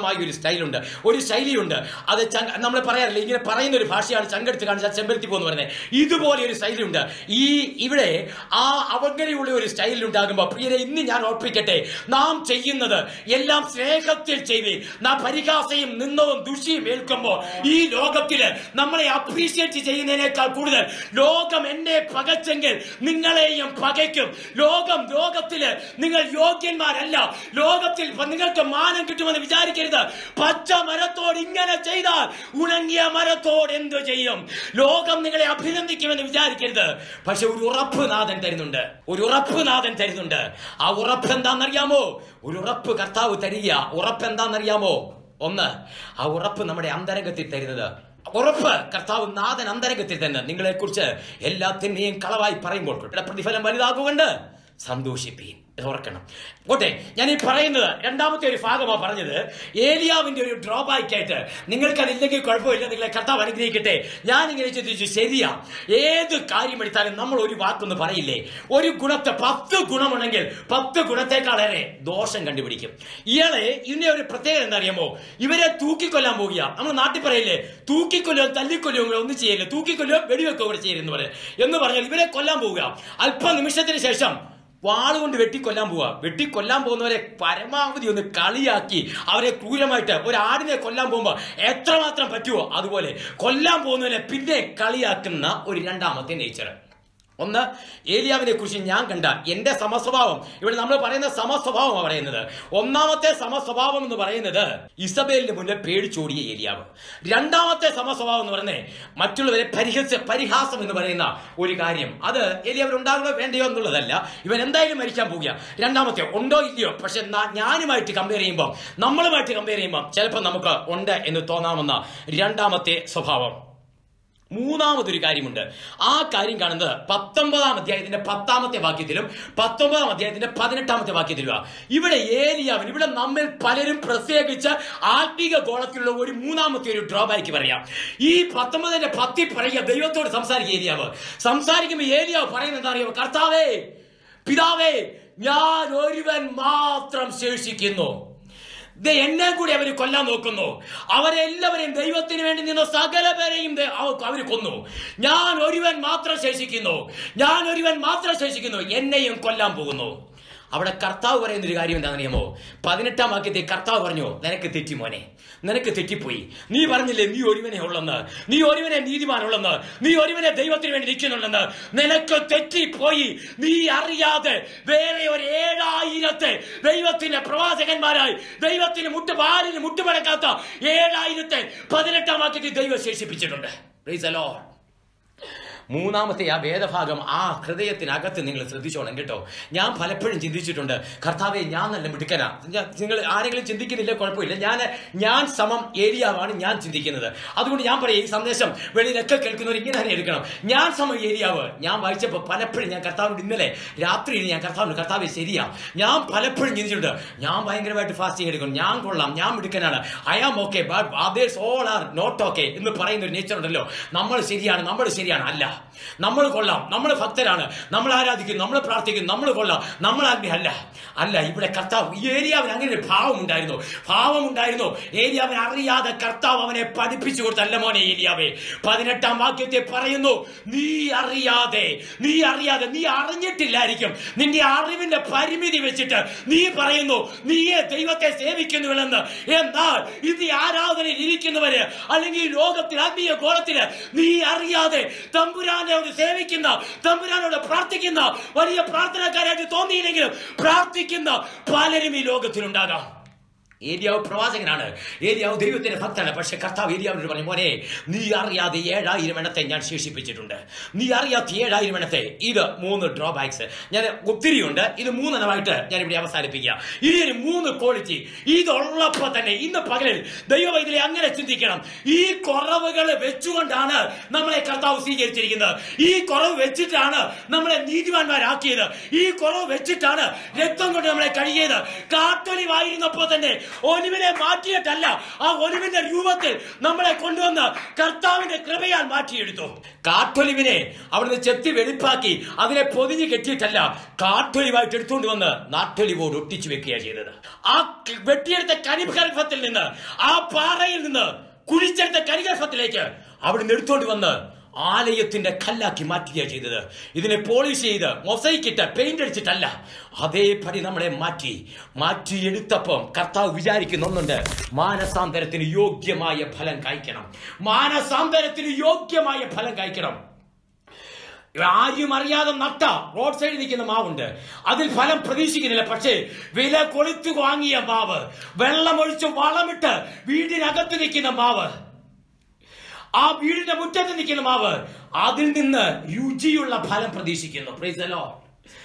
പ്രത്യേകമായ ഒരു സ്റ്റൈലുണ്ട് ഒരു ശൈലിയുണ്ട് അത് ചങ്ക- നമ്മൾ പറയാറില്ല ഇങ്ങനെ പറയുന്ന ഒരു ഭാഷയാണ് ചങ്കെടുത്ത് കാണിച്ചാൽ ചെമ്പരത്തി പോകുന്നു പറയുന്നത് ഇതുപോലെ ഒരു സ്റ്റൈലുണ്ട് ഈ ഇവിടെ ആ അവഗണയുള്ള ഒരു സ്റ്റൈലിൽ ഉണ്ടാകുമ്പോൾ പ്രിയരെ ഇന്ന് ഞാൻ ഓർപ്പിക്കട്ടെ നാം ചെയ്യുന്നത് എല്ലാം സ്നേഹത്തിൽ ചെയ്ത് നാം പരിഹാസയും നിന്നവും ദുഷിയും ഏൽക്കുമ്പോൾ ഈ ലോകത്തില് നമ്മളെ അപ്രീഷിയേറ്റ് ചെയ്യുന്നതിനേക്കാൾ കൂടുതൽ ലോകം എന്നെ പകച്ചെങ്കിൽ നിങ്ങളെയും പകയ്ക്കും ലോകം ലോകത്തില് നിങ്ങൾ യോഗ്യന്മാരല്ല ലോകത്തിൽ പ- നിങ്ങൾക്ക് മാനം കിട്ടുമെന്ന് വിചാരിക്കരുത് പച്ച മരത്തോട് ഇങ്ങനെ ചെയ്താൽ ഉണങ്ങിയ മരത്തോട് എന്തു ചെയ്യും ലോകം നിങ്ങളെ അഭിനന്ദിക്കുമെന്ന് വിചാരിക്കരുത് പക്ഷെ ഒരു ഉറപ്പ് നാഥൻ തരുന്നുണ്ട് ഒരു ഉറപ്പ് നാഥൻ തരുന്നുണ്ട് ആ ഉറപ്പ് എന്താണെന്നറിയാമോ ഒരു ഉറപ്പ് കർത്താവ് തരിക ഉറപ്പ് എന്താണെന്നറിയാമോ ഒന്ന് ആ ഉറപ്പ് നമ്മുടെ അന്തരംഗത്തിൽ തരുന്നത് ഉറപ്പ് കർത്താവ് നാഥൻ അന്തരംഗത്തിൽ തന്നെ നിങ്ങളെ കുറിച്ച് എല്ലാത്തിനെയും കളവായി പറയുമ്പോൾ ഇവിടെ പ്രതിഫലം വലുതാകുകൊണ്ട് സന്തോഷിപ്പീൻ ഇത് ഓർക്കണം പോട്ടെ ഞാൻ ഈ പറയുന്നത് രണ്ടാമത്തെ ഒരു ഭാഗമാണ് പറഞ്ഞത് ഏലിയാവിന്റെ ഒരു ഡ്രോബാക്ക് ആയിട്ട് നിങ്ങൾക്ക് അതില്ലെങ്കിൽ കുഴപ്പമില്ല നിങ്ങളെ കർത്താവ് അനുഗ്രഹിക്കട്ടെ ഞാൻ ഇങ്ങനെ ചിന്തിച്ചു ശരിയാ ഏത് കാര്യം എടുത്താലും നമ്മൾ ഒരു വാക്കൊന്ന് പറയില്ലേ ഒരു ഗുണത്തെ പത്ത് ഗുണമുണ്ടെങ്കിൽ പത്ത് ഗുണത്തെക്കാളേറെ ദോഷം കണ്ടുപിടിക്കും ഇയാളെ ഇതിന്റെ ഒരു പ്രത്യേകത എന്താ അറിയാമോ ഇവരെ തൂക്കിക്കൊല്ലാൻ പോകുക നമ്മൾ നാട്ടിൽ പറയില്ലേ തൂക്കിക്കൊല്ലോ തല്ലിക്കൊല്ലോ ഒന്നും ചെയ്യില്ല തൂക്കിക്കൊല്ലോ വെടിവെക്കോ കൂടെ ചെയ്യരുന്ന് പറയാം എന്ന് പറഞ്ഞാൽ ഇവരെ കൊല്ലാൻ പോവുക അല്പ നിമിഷത്തിന് ശേഷം വാളുകൊണ്ട് വെട്ടിക്കൊല്ലാൻ പോവുക വെട്ടിക്കൊല്ലാൻ പോകുന്നവരെ പരമാവധി ഒന്ന് കളിയാക്കി അവരെ ക്രൂരമായിട്ട് ഒരു ആടിനെ കൊല്ലാൻ പോകുമ്പോൾ എത്രമാത്രം പറ്റുമോ അതുപോലെ കൊല്ലാൻ പോകുന്നവരെ പിന്നെ കളിയാക്കുന്ന ഒരു രണ്ടാമത്തെ നേച്ചർ ഒന്ന് ഏലിയാവിനെ കുറിച്ച് ഞാൻ കണ്ട എന്റെ സമസ്വഭാവം ഇവിടെ നമ്മൾ പറയുന്ന സമസ്വഭാവമാണ് പറയുന്നത് ഒന്നാമത്തെ സമസ്വഭാവം എന്ന് പറയുന്നത് ഇസബേലിന് മുന്നിൽ പേടിച്ചോടിയ ഏലിയാവ് രണ്ടാമത്തെ സമസ്വഭാവം എന്ന് പറയുന്നത് മറ്റുള്ളവരെ പരിഹസ പരിഹാസം എന്ന് പറയുന്ന ഒരു കാര്യം അത് ഏലിയാവിന് ഉണ്ടാകണോ വേണ്ടയോ എന്നുള്ളതല്ല ഇവൻ എന്തായാലും മരിക്കാൻ പോവുക രണ്ടാമത്തെ ഉണ്ടോ ഇല്ലയോ പക്ഷെ ന- ഞാനുമായിട്ട് കമ്പയർ ചെയ്യുമ്പോൾ നമ്മളുമായിട്ട് കമ്പയർ ചെയ്യുമ്പോൾ ചിലപ്പോൾ നമുക്ക് ഉണ്ട് എന്ന് തോന്നാവുന്ന രണ്ടാമത്തെ സ്വഭാവം മൂന്നാമതൊരു കാര്യമുണ്ട് ആ കാര്യം കാണുന്നത് പത്തൊമ്പതാം അധ്യായത്തിന്റെ പത്താമത്തെ വാക്യത്തിലും പത്തൊമ്പതാം അധ്യായത്തിന്റെ പതിനെട്ടാമത്തെ വാക്യത്തിലുമാണ് ഇവിടെ ഏലിയാവിൻ ഇവിടെ നമ്മിൽ പലരും പ്രത്യേകിച്ച് ആത്മീക ഗോളത്തിലുള്ള ഒരു മൂന്നാമത്തെ ഒരു ഡ്രോബാക്ക് പറയാം ഈ പത്തൊമ്പതിന്റെ പത്തി പറയുക ദൈവത്തോട് സംസാരിക്കുക ഏലിയാവ് സംസാരിക്കുമ്പോൾ ഏലിയാവ് പറയുന്നത് എന്താ അറിയാമോ കർത്താവേ പിതാവേ ഞാൻ ഒരുവൻ മാത്രം ശേഷിക്കുന്നു ദേ എന്നെ കൂടി അവർ കൊല്ലാൻ നോക്കുന്നു അവരെല്ലാവരെയും ദൈവത്തിന് വേണ്ടി നിന്ന സകല പേരെയും ദേ അവ- അവർ കൊന്നു ഞാൻ ഒരുവൻ മാത്രം ശേഷിക്കുന്നു ഞാൻ ഒരുവൻ മാത്രം ശേഷിക്കുന്നു എന്നെയും കൊല്ലാൻ പോകുന്നു അവിടെ കർത്താവ് പറയുന്ന ഒരു കാര്യം എന്താണെന്ന് അറിയാമോ പതിനെട്ടാം വാക്യത്തെ കർത്താവ് പറഞ്ഞു നിനക്ക് തെറ്റി മോനെ നിനക്ക് തെറ്റിപ്പോയി നീ പറഞ്ഞില്ലേ നീ ഒരുവനെ ഉള്ളെന്ന് നീ ഒരുവനെ നീതിമാനുള്ളെന്ന് നീ ഒരുവനെ ദൈവത്തിന് വേണ്ടി നിൽക്കുന്നുണ്ടെന്ന് നിനക്ക് തെറ്റിപ്പോയി നീ അറിയാതെ വേറെ ഒരു ഏഴായിരത്തെ ദൈവത്തിന്റെ പ്രവാചകന്മാരായി ദൈവത്തിന് മുട്ടുപാലിന് മുട്ടുപടക്കാത്ത ഏഴായിരത്തെ പതിനെട്ടാം വാക്യത്തിൽ ദൈവം ശേഷിപ്പിച്ചിട്ടുണ്ട് Praise the Lord. മൂന്നാമത്തെ ആ വേദഭാഗം ആ ഹൃദയത്തിനകത്ത് നിങ്ങൾ ശ്രദ്ധിച്ചോണം കേട്ടോ ഞാൻ പലപ്പോഴും ചിന്തിച്ചിട്ടുണ്ട് കർത്താവെ ഞാൻ നല്ല മിടുക്കനാ ഞാൻ- നിങ്ങൾ ആരെങ്കിലും ചിന്തിക്കുന്നില്ല കുഴപ്പമില്ല ഞാൻ ഞാൻ സമം ഏരിയാവാണ് ഞാൻ ചിന്തിക്കുന്നത് അതുകൊണ്ട് ഞാൻ പറയും ഈ സന്ദേശം വെളിയിലൊക്കെ കേൾക്കുന്നവർ ഇങ്ങനെ തന്നെ എടുക്കണം ഞാൻ സമം ഏരിയാവ് ഞാൻ വായിച്ചപ്പോൾ പലപ്പോഴും ഞാൻ കർത്താവിനോട് ഇന്നലെ രാത്രി ഞാൻ കർത്താവിന് കർത്താവെ ശരിയാ ഞാൻ പലപ്പോഴും ചിന്തിച്ചിട്ടുണ്ട് ഞാൻ ഭയങ്കരമായിട്ട് ഫാസ്റ്റിംഗ് എടുക്കും ഞാൻ കൊള്ളാം ഞാൻ മിടുക്കനാണ് I am okay but others all are not okay എന്ന് പറയുന്ന ഒരു നേച്ചർ ഉണ്ടല്ലോ നമ്മൾ ശരിയാണ് നമ്മൾ ശരിയാണ് അല്ല നമ്മൾ കൊള്ളാം നമ്മൾ ഭക്തരാണ് നമ്മൾ ആരാധിക്കും നമ്മൾ പ്രാർത്ഥിക്കും നമ്മൾ കൊള്ളാം നമ്മൾ ആത്മീയ അല്ല അല്ല ഇവിടെ കർത്താവ് ഈ ഏരിയാവിന് അങ്ങനെ ഒരു ഭാവം ഉണ്ടായിരുന്നു ഭാവം ഉണ്ടായിരുന്നു ഏരിയാവിനെ അറിയാതെ കർത്താവ് അവനെ പഠിപ്പിച്ചു കൊടുത്തല്ല മോനെ ഏരിയാവേ പതിനെട്ടാം വാക്യത്തെ പറയുന്നു നീ അറിയാതെ നീ അറിയാതെ നീ അറിഞ്ഞിട്ടില്ലായിരിക്കും നിന്റെ അറിവിന്റെ പരിമിതി വെച്ചിട്ട് നീ പറയുന്നു നീയെ ദൈവത്തെ സേവിക്കുന്നുവെന്ന് എന്നാൽ ഇത് ഈ ആരാധനയിൽ ഇരിക്കുന്നവര് അല്ലെങ്കിൽ ഈ ലോകത്തിൽ ആത്മീയ ഗോളത്തില് നീ അറിയാതെ തമ്പുരാനോട് സേവിക്കുന്ന തമ്പുരാനോട് പ്രാർത്ഥിക്കുന്ന വലിയ പ്രാർത്ഥനക്കാരായിട്ട് തോന്നിയില്ലെങ്കിലും പ്രാർത്ഥിക്കുന്ന പലരും ഈ ലോകത്തിലുണ്ടാകാം ഏരിയാവ് പ്രവാചകനാണ് ഏരിയാവ് ദൈവത്തിന്റെ ഭക്തനാണ് പക്ഷെ കർത്താവ് ഏരിയാവിനോട് പറഞ്ഞു മോനെ നീ അറിയാതെ ഏഴായിരം എണ്ണത്തെ ഞാൻ ശേഷിപ്പിച്ചിട്ടുണ്ട് നീ അറിയാത്ത ഏഴായിരം എണ്ണത്തെ ഇത് മൂന്ന് ഡ്രോബാക്സ് ഞാൻ ഒത്തിരിയുണ്ട് ഇത് മൂന്നെണ്ണമായിട്ട് ഞാൻ ഇവിടെ അവസാനിപ്പിക്കുക ഈ ഒരു മൂന്ന് ക്വാളിറ്റി ഇതുള്ളപ്പോ തന്നെ ഇന്ന് പകലിൽ ദൈവം ഇതിലെ അങ്ങനെ ചിന്തിക്കണം ഈ കുറവുകൾ വെച്ചുകൊണ്ടാണ് നമ്മളെ കർത്താവ് സ്വീകരിച്ചിരിക്കുന്നത് ഈ കുറവ് വെച്ചിട്ടാണ് നമ്മളെ നീതിമാന്മാരാക്കിയത് ഈ കുറവ് വെച്ചിട്ടാണ് രക്തം കൊണ്ട് നമ്മളെ കഴുകിയത് കാട്ടൊലിവായിരുന്നപ്പോ തന്നെ ഒലിവിനെ മാറ്റിയിട്ടല്ല ആ ഒലിവിന്റെ രൂപത്തിൽ നമ്മളെ കൊണ്ടുവന്ന് കർത്താവിന്റെ കൃപയാൽ മാറ്റിയെടുത്തു കാട്ടൊലിവിനെ അവിടുന്ന് ചെത്തി വെളിപ്പാക്കി അതിനെ പൊതിഞ്ഞ് കെട്ടിയിട്ടല്ല കാട്ടൊലിവായിട്ട് എടുത്തുകൊണ്ട് വന്ന് നാട്ടൊലിവോട് ഒട്ടിച്ചു വെക്കുകയാണ് ചെയ്തത് ആ ക- വെട്ടിയെടുത്ത കനിഗർഭത്തിൽ നിന്ന് ആ പാറയിൽ നിന്ന് കുഴിച്ചെടുത്ത കനിഗർഭത്തിലേക്ക് അവിടുന്ന് എടുത്തുകൊണ്ട് വന്ന് ആലയത്തിന്റെ കല്ലാക്കി മാറ്റുകയാണ് ചെയ്തത് ഇതിനെ പോളിഷ് ചെയ്ത് മൊസൈക്ക് ഇട്ട് പെയിന്റ് അടിച്ചിട്ടല്ല അതേപടി നമ്മളെ മാറ്റി മാറ്റിയെടുത്തപ്പം കർത്താവ് വിചാരിക്കുന്ന ഒന്നുണ്ട് മാനസാന്തരത്തിന് യോഗ്യമായ ഫലം കായ്ക്കണം മാനസാന്തരത്തിന് യോഗ്യമായ ഫലം കായ്ക്കണം ആരും അറിയാതെ നട്ട റോഡ് സൈഡിൽ നിൽക്കുന്ന മാവുണ്ട് അതിൽ ഫലം പ്രതീക്ഷിക്കുന്നില്ല പക്ഷേ വില കൊളുത്തു വാങ്ങിയ മാവ് വെള്ളമൊഴിച്ച് വളമിട്ട് വീടിനകത്ത് നിൽക്കുന്ന മാവ് ആ വീടിന്റെ മുറ്റത്ത് നിൽക്കുന്ന മാവ് അതിൽ നിന്ന് രുചിയുള്ള ഫലം പ്രതീക്ഷിക്കുന്നു Praise the Lord.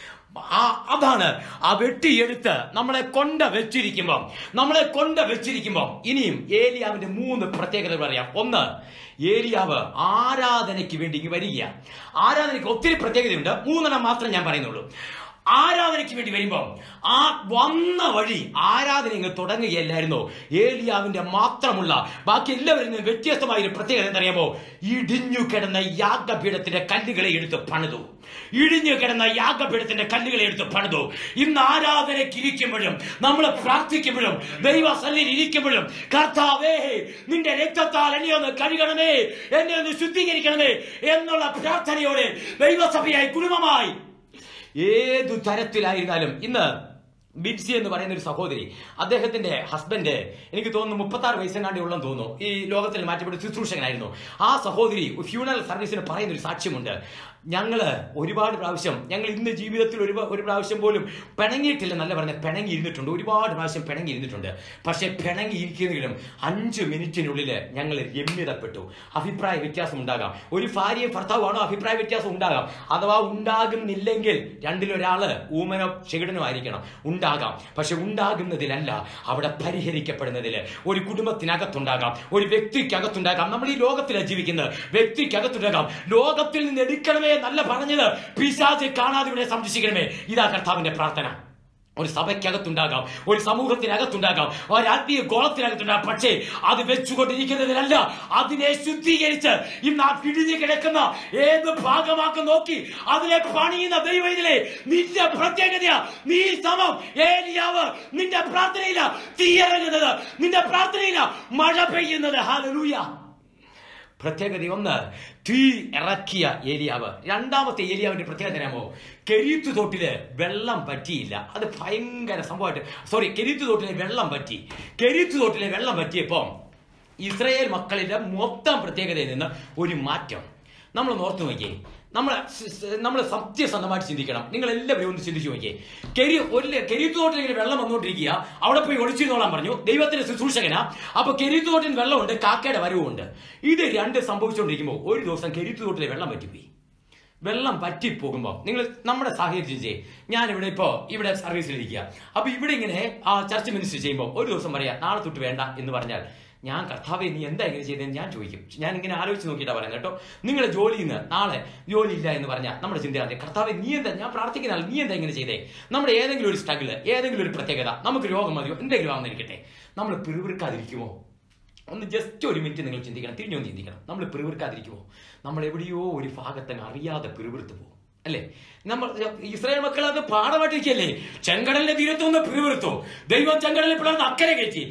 ആ അതാണ് ആ വെട്ടിയെടുത്ത് നമ്മളെ കൊണ്ട വെച്ചിരിക്കുമ്പം നമ്മളെ കൊണ്ട വെച്ചിരിക്കുമ്പം ഇനിയും ഏലിയാവിന്റെ മൂന്ന് പ്രത്യേകതകൾ അറിയാം ഒന്ന് ഏലിയാവ് ആരാധനയ്ക്ക് വേണ്ടി ഇങ്ങ് വരിക ആരാധനയ്ക്ക് ഒത്തിരി പ്രത്യേകതയുണ്ട് മൂന്നെണ്ണം മാത്രം ഞാൻ പറയുന്നുള്ളൂ ആരാധനയ്ക്ക് വേണ്ടി വരുമ്പോൾ ആ വന്ന വഴി ആരാധന ഇങ്ങ് തുടങ്ങുകയല്ലായിരുന്നോ ഏലിയാവിന്റെ മാത്രമുള്ള ബാക്കി എല്ലാവരിൽ നിന്നും വ്യത്യസ്തമായ ഒരു പ്രത്യേകത എന്തറിയാമോ ഇടിഞ്ഞു കിടന്ന യാഗപീഠത്തിന്റെ കല്ലുകളെ എടുത്ത് പണിതു ഇടിഞ്ഞു കിടന്ന യാഗപീഠത്തിന്റെ കല്ലുകളെ എടുത്ത് പണിതു ഇന്ന് ആരാധനയ്ക്ക് ഇരിക്കുമ്പോഴും നമ്മൾ പ്രാർത്ഥിക്കുമ്പോഴും ദൈവസല്ലിൽ ഇരിക്കുമ്പോഴും കർത്താവേ നിന്റെ രക്തത്താൽ എന്നെ ഒന്ന് കഴുകണമേ എന്നെ ഒന്ന് ശുദ്ധീകരിക്കണമേ എന്നുള്ള പ്രാർത്ഥനയോടെ ദൈവസഭയായി കുടുംബമായി ഏതു തരത്തിലായിരുന്നാലും ഇന്ന് ബിൻസി എന്ന് പറയുന്ന ഒരു സഹോദരി അദ്ദേഹത്തിന്റെ ഹസ്ബൻഡ് എനിക്ക് തോന്നുന്നു മുപ്പത്തി ആറ് വയസ്സെങ്ങാണ്ടി ഉള്ളെന്ന് തോന്നുന്നു ഈ ലോകത്തിൽ മാറ്റപ്പെട്ട ശുശ്രൂഷകനായിരുന്നു ആ സഹോദരി ഫ്യൂണറൽ സർവീസിന് പറയുന്ന ഒരു സാക്ഷ്യമുണ്ട് ഞങ്ങള് ഒരുപാട് പ്രാവശ്യം ഞങ്ങൾ ഇന്ന് ജീവിതത്തിൽ ഒരു ഒരു പ്രാവശ്യം പോലും പിണങ്ങിയിട്ടില്ല നല്ല പറഞ്ഞ പിണങ്ങി ഇരുന്നിട്ടുണ്ട് ഒരുപാട് പ്രാവശ്യം പിണങ്ങി ഇരുന്നിട്ടുണ്ട് പക്ഷെ പിണങ്ങി ഇരിക്കുന്നെങ്കിലും അഞ്ച് മിനിറ്റിനുള്ളിൽ ഞങ്ങൾ രമ്യതപ്പെട്ടു അഭിപ്രായ വ്യത്യാസം ഉണ്ടാകാം ഒരു ഭാര്യയും ഭർത്താവാണോ അഭിപ്രായ വ്യത്യാസം ഉണ്ടാകാം അഥവാ ഉണ്ടാകുന്നില്ലെങ്കിൽ രണ്ടിലൊരാള് ഊമനോ ചെകിടനോ ആയിരിക്കണം ഉണ്ടാകാം പക്ഷെ ഉണ്ടാകുന്നതിലല്ല അവിടെ പരിഹരിക്കപ്പെടുന്നതിൽ ഒരു കുടുംബത്തിനകത്തുണ്ടാകാം ഒരു വ്യക്തിക്കകത്തുണ്ടാകാം നമ്മൾ ഈ ലോകത്തിലാണ് ജീവിക്കുന്നത് വ്യക്തിക്കകത്തുണ്ടാകാം ലോകത്തിൽ നിന്ന് എടുക്കണമേ നല്ല പറഞ്ഞത് പിശാച് കാണാതെ ഇവിടെ സംരക്ഷിക്കണമേ ഇതാ കർത്താവിന്റെ പ്രാർത്ഥന ഒരു സഭയ്ക്കകത്തുണ്ടാകാം ഒരു സമൂഹത്തിനകത്തുണ്ടാകാം ഒരു ആത്മീയ ഗോളത്തിനകത്തുണ്ടാകാം പക്ഷേ അത് വെച്ചുകൊണ്ടിരിക്കുന്നതിനല്ല അതിനെ ശുദ്ധീകരിച്ച് ഇന്ന് ആ പിടിഞ്ഞു കിടക്കുന്ന ഏത് ഭാഗമാക്കി നോക്കി അതിനെ പണിയുന്ന ദൈവം ഇതിലെ നിന്റെ പ്രത്യേകത നീ സമം ഏലിയാവ് നിന്റെ പ്രാർത്ഥനയില തീയിറങ്ങുന്നത് നിന്റെ പ്രാർത്ഥനയില മഴ പെയ്യുന്നത് ഹാലലൂയ പ്രത്യേകത ഒന്ന് തീ ഇറക്കിയ ഏലിയാവ് രണ്ടാമത്തെ ഏലിയാവിന്റെ പ്രത്യേകത അറിയാമോ കെരീത്ത് തോട്ടില് വെള്ളം പറ്റിയില്ല അത് ഭയങ്കര സംഭവമായിട്ട് സോറി കെരീത്ത് തോട്ടിലെ വെള്ളം പറ്റി കെരീത്ത് തോട്ടിലെ വെള്ളം പറ്റിയപ്പം ഇസ്രയേൽ മക്കളിലെ മൊത്തം പ്രത്യേകതയിൽ നിന്ന് ഒരു മാറ്റം നമ്മൾ ഓർത്തു നോക്കിയേ നമ്മൾ നമ്മൾ സത്യസന്ധമായിട്ട് ചിന്തിക്കണം നിങ്ങൾ എല്ലാവരും ഒന്ന് ചിന്തിച്ചു നോക്കിയേ കെരി ഒരു കെരീത്ത് തോട്ടിൽ ഇങ്ങനെ വെള്ളം വന്നുകൊണ്ടിരിക്കുക അവിടെ പോയി ഒളിച്ചിരുന്നോളാൻ പറഞ്ഞു ദൈവത്തിന്റെ ശുശ്രൂഷകനാ അപ്പൊ കെരീത്ത് തോട്ടിൽ വെള്ളമുണ്ട് കാക്കയുടെ വരവുമുണ്ട് ഇത് രണ്ട് സംഭവിച്ചുകൊണ്ടിരിക്കുമ്പോൾ ഒരു ദിവസം കെരീത്ത് തോട്ടിലെ വെള്ളം പറ്റിപ്പോയി വെള്ളം പറ്റിപ്പോകുമ്പോൾ നിങ്ങൾ നമ്മുടെ സാഹചര്യം ചെയ്യേ ഞാൻ ഇവിടെ ഇപ്പോ ഇവിടെ സർവീസിലിരിക്കുക അപ്പൊ ഇവിടെ ഇങ്ങനെ ആ ചർച്ച് മിനിസ്റ്റർ ചെയ്യുമ്പോൾ ഒരു ദിവസം പറയാം നാളെ തൊട്ട് വേണ്ട എന്ന് പറഞ്ഞാൽ ഞാൻ കർത്താവെ നീ എന്താ ഇങ്ങനെ ചെയ്തതെന്ന് ഞാൻ ചോദിക്കും ഞാൻ ഇങ്ങനെ ആലോചിച്ച് നോക്കിയിട്ടാ പറയുന്നത് കേട്ടോ നിങ്ങളുടെ ജോലിയിൽ നിന്ന് നാളെ ജോലി ഇല്ല എന്ന് പറഞ്ഞാൽ നമ്മുടെ ചിന്തയാണ് കർത്താവെ നീ എന്താ ഞാൻ പ്രാർത്ഥിക്കുന്ന ആൾ നീ എന്താ ഇങ്ങനെ ചെയ്തേ നമ്മുടെ ഏതെങ്കിലും ഒരു സ്ട്രഗിള് ഏതെങ്കിലും ഒരു പ്രത്യേകത നമുക്ക് രോഗം മതിയോ എന്തെങ്കിലും ആണെന്നിരിക്കട്ടെ നമ്മൾ പിറുപിറുക്കാതിരിക്കുമോ ഒന്ന് ജസ്റ്റ് ഒരു മിനിറ്റ് നിങ്ങൾ ചിന്തിക്കണം തിരിഞ്ഞൊന്ന് ചിന്തിക്കണം നമ്മൾ പിറുപിറുക്കാതിരിക്കുമോ നമ്മൾ എവിടെയോ ഒരു ഭാഗത്തങ്ങ് അറിയാതെ പിറുപിറുത്ത് പോകും അല്ലേ നമ്മൾ ഇസ്രായേൽ മക്കൾ അത് പാഠമായിട്ടിരിക്കല്ലേ ചെങ്കടലിന്റെ തീരത്തൊന്ന് പിറുപിറുത്തു ദൈവം ചെങ്കടലിൽ പിളർന്ന് അക്കരെ കയറ്റി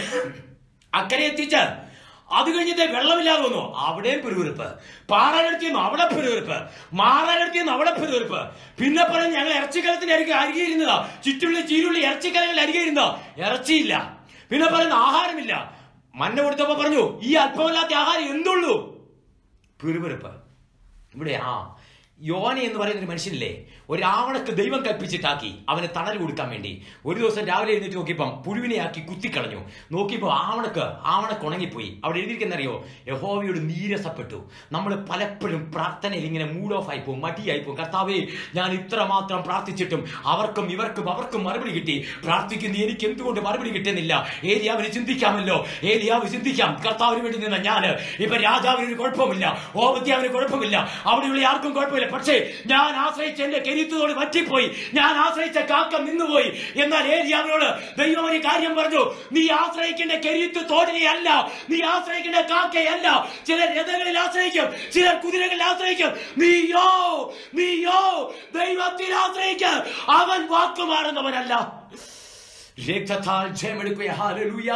അക്കരെ എത്തിച്ച് അത് കഴിഞ്ഞിട്ട് വെള്ളമില്ലാതെ വന്നു അവിടെയും പിറുവിറുപ്പ് പാറാനെടുത്തിന്ന് അവിടെ പിറുവിറുപ്പ് മാറാനെടുത്തിന്ന് അവിടെ പിറുവിറുപ്പ് പിന്നെ പറഞ്ഞ് ഞങ്ങൾ ഇറച്ചിക്കലത്തിന്റെ അരികെ അരികെ ഇരുന്നതാ ചുറ്റുള്ള ചീരുള്ളി ഇറച്ചിക്കലങ്ങളിൽ അരികെ ഇരുന്നതാ ഇറച്ചിയില്ല പിന്നെ പറയുന്ന ആഹാരമില്ല മന്ന കൊടുത്തപ്പോ പറഞ്ഞു ഈ അല്പമല്ലാത്ത ആഹാരം എന്തുള്ളൂ പിറുപിറുപ്പ് ഇവിടെ ആ യോന എന്ന് പറയുന്ന ഒരു മനുഷ്യനില്ലേ ഒരാവണക്ക് ദൈവം കൽപ്പിച്ചിട്ടാക്കി അവന് തണൽ കൊടുക്കാൻ വേണ്ടി ഒരു ദിവസം രാവിലെ എഴുന്നേറ്റ് നോക്കിയപ്പം പുഴുവിനെ ആക്കി കുത്തിക്കളഞ്ഞു നോക്കിയപ്പോൾ ആവണക്ക് ആവണക്ക് ഉണങ്ങിപ്പോയി അവിടെ എഴുതിയിരിക്കുന്നറിയോ യഹോവയോട് നീരസപ്പെട്ടു നമ്മൾ പലപ്പോഴും പ്രാർത്ഥനയിൽ ഇങ്ങനെ മൂഡ് ഓഫ് ആയി പോകും മടിയായി പോകും കർത്താവേ ഞാൻ ഇത്ര മാത്രം പ്രാർത്ഥിച്ചിട്ടും അവർക്കും ഇവർക്കും അവർക്കും മറുപടി കിട്ടി പ്രാർത്ഥിക്കുന്ന എനിക്ക് എന്തുകൊണ്ട് മറുപടി കിട്ടുന്നില്ല ഏലിയാവിന് ചിന്തിക്കാമല്ലോ ഏലിയാവ് ചിന്തിക്കാം കർത്താവിന് വേണ്ടി നിന്ന ഞാൻ ഇപ്പൊ രാജാവിന് ഒരു കുഴപ്പമില്ല ഓപത്യാവിന് കുഴപ്പമില്ല അവിടെയുള്ള ആർക്കും കുഴപ്പമില്ല പോലെ പക്ഷേ ഞാൻ ആശ്രയിച്ച എന്റെ കരുത്തോട് പറ്റിപ്പോയി ഞാൻ ആശ്രയിച്ച കാക്ക നിന്നുപോയി എന്നാൽ ഏലിയാവിനോട് ദൈവം ഒരു കാര്യം പറഞ്ഞു നീ ആശ്രയിക്കേണ്ട കരുത്ത് തോടിനെ അല്ല നീ ആശ്രയിക്കേണ്ട കാക്കയല്ല ചിലർ രഥങ്ങളിൽ ആശ്രയിക്കും ചിലർ കുതിരകളിൽ ആശ്രയിക്കും നീയോ നീയോ ദൈവത്തിൽ ആശ്രയിക്ക അവൻ വാക്കുമാറുന്നവനല്ല രക്തത്താൽ ജയമെടുക്കുക ഹാലലൂയ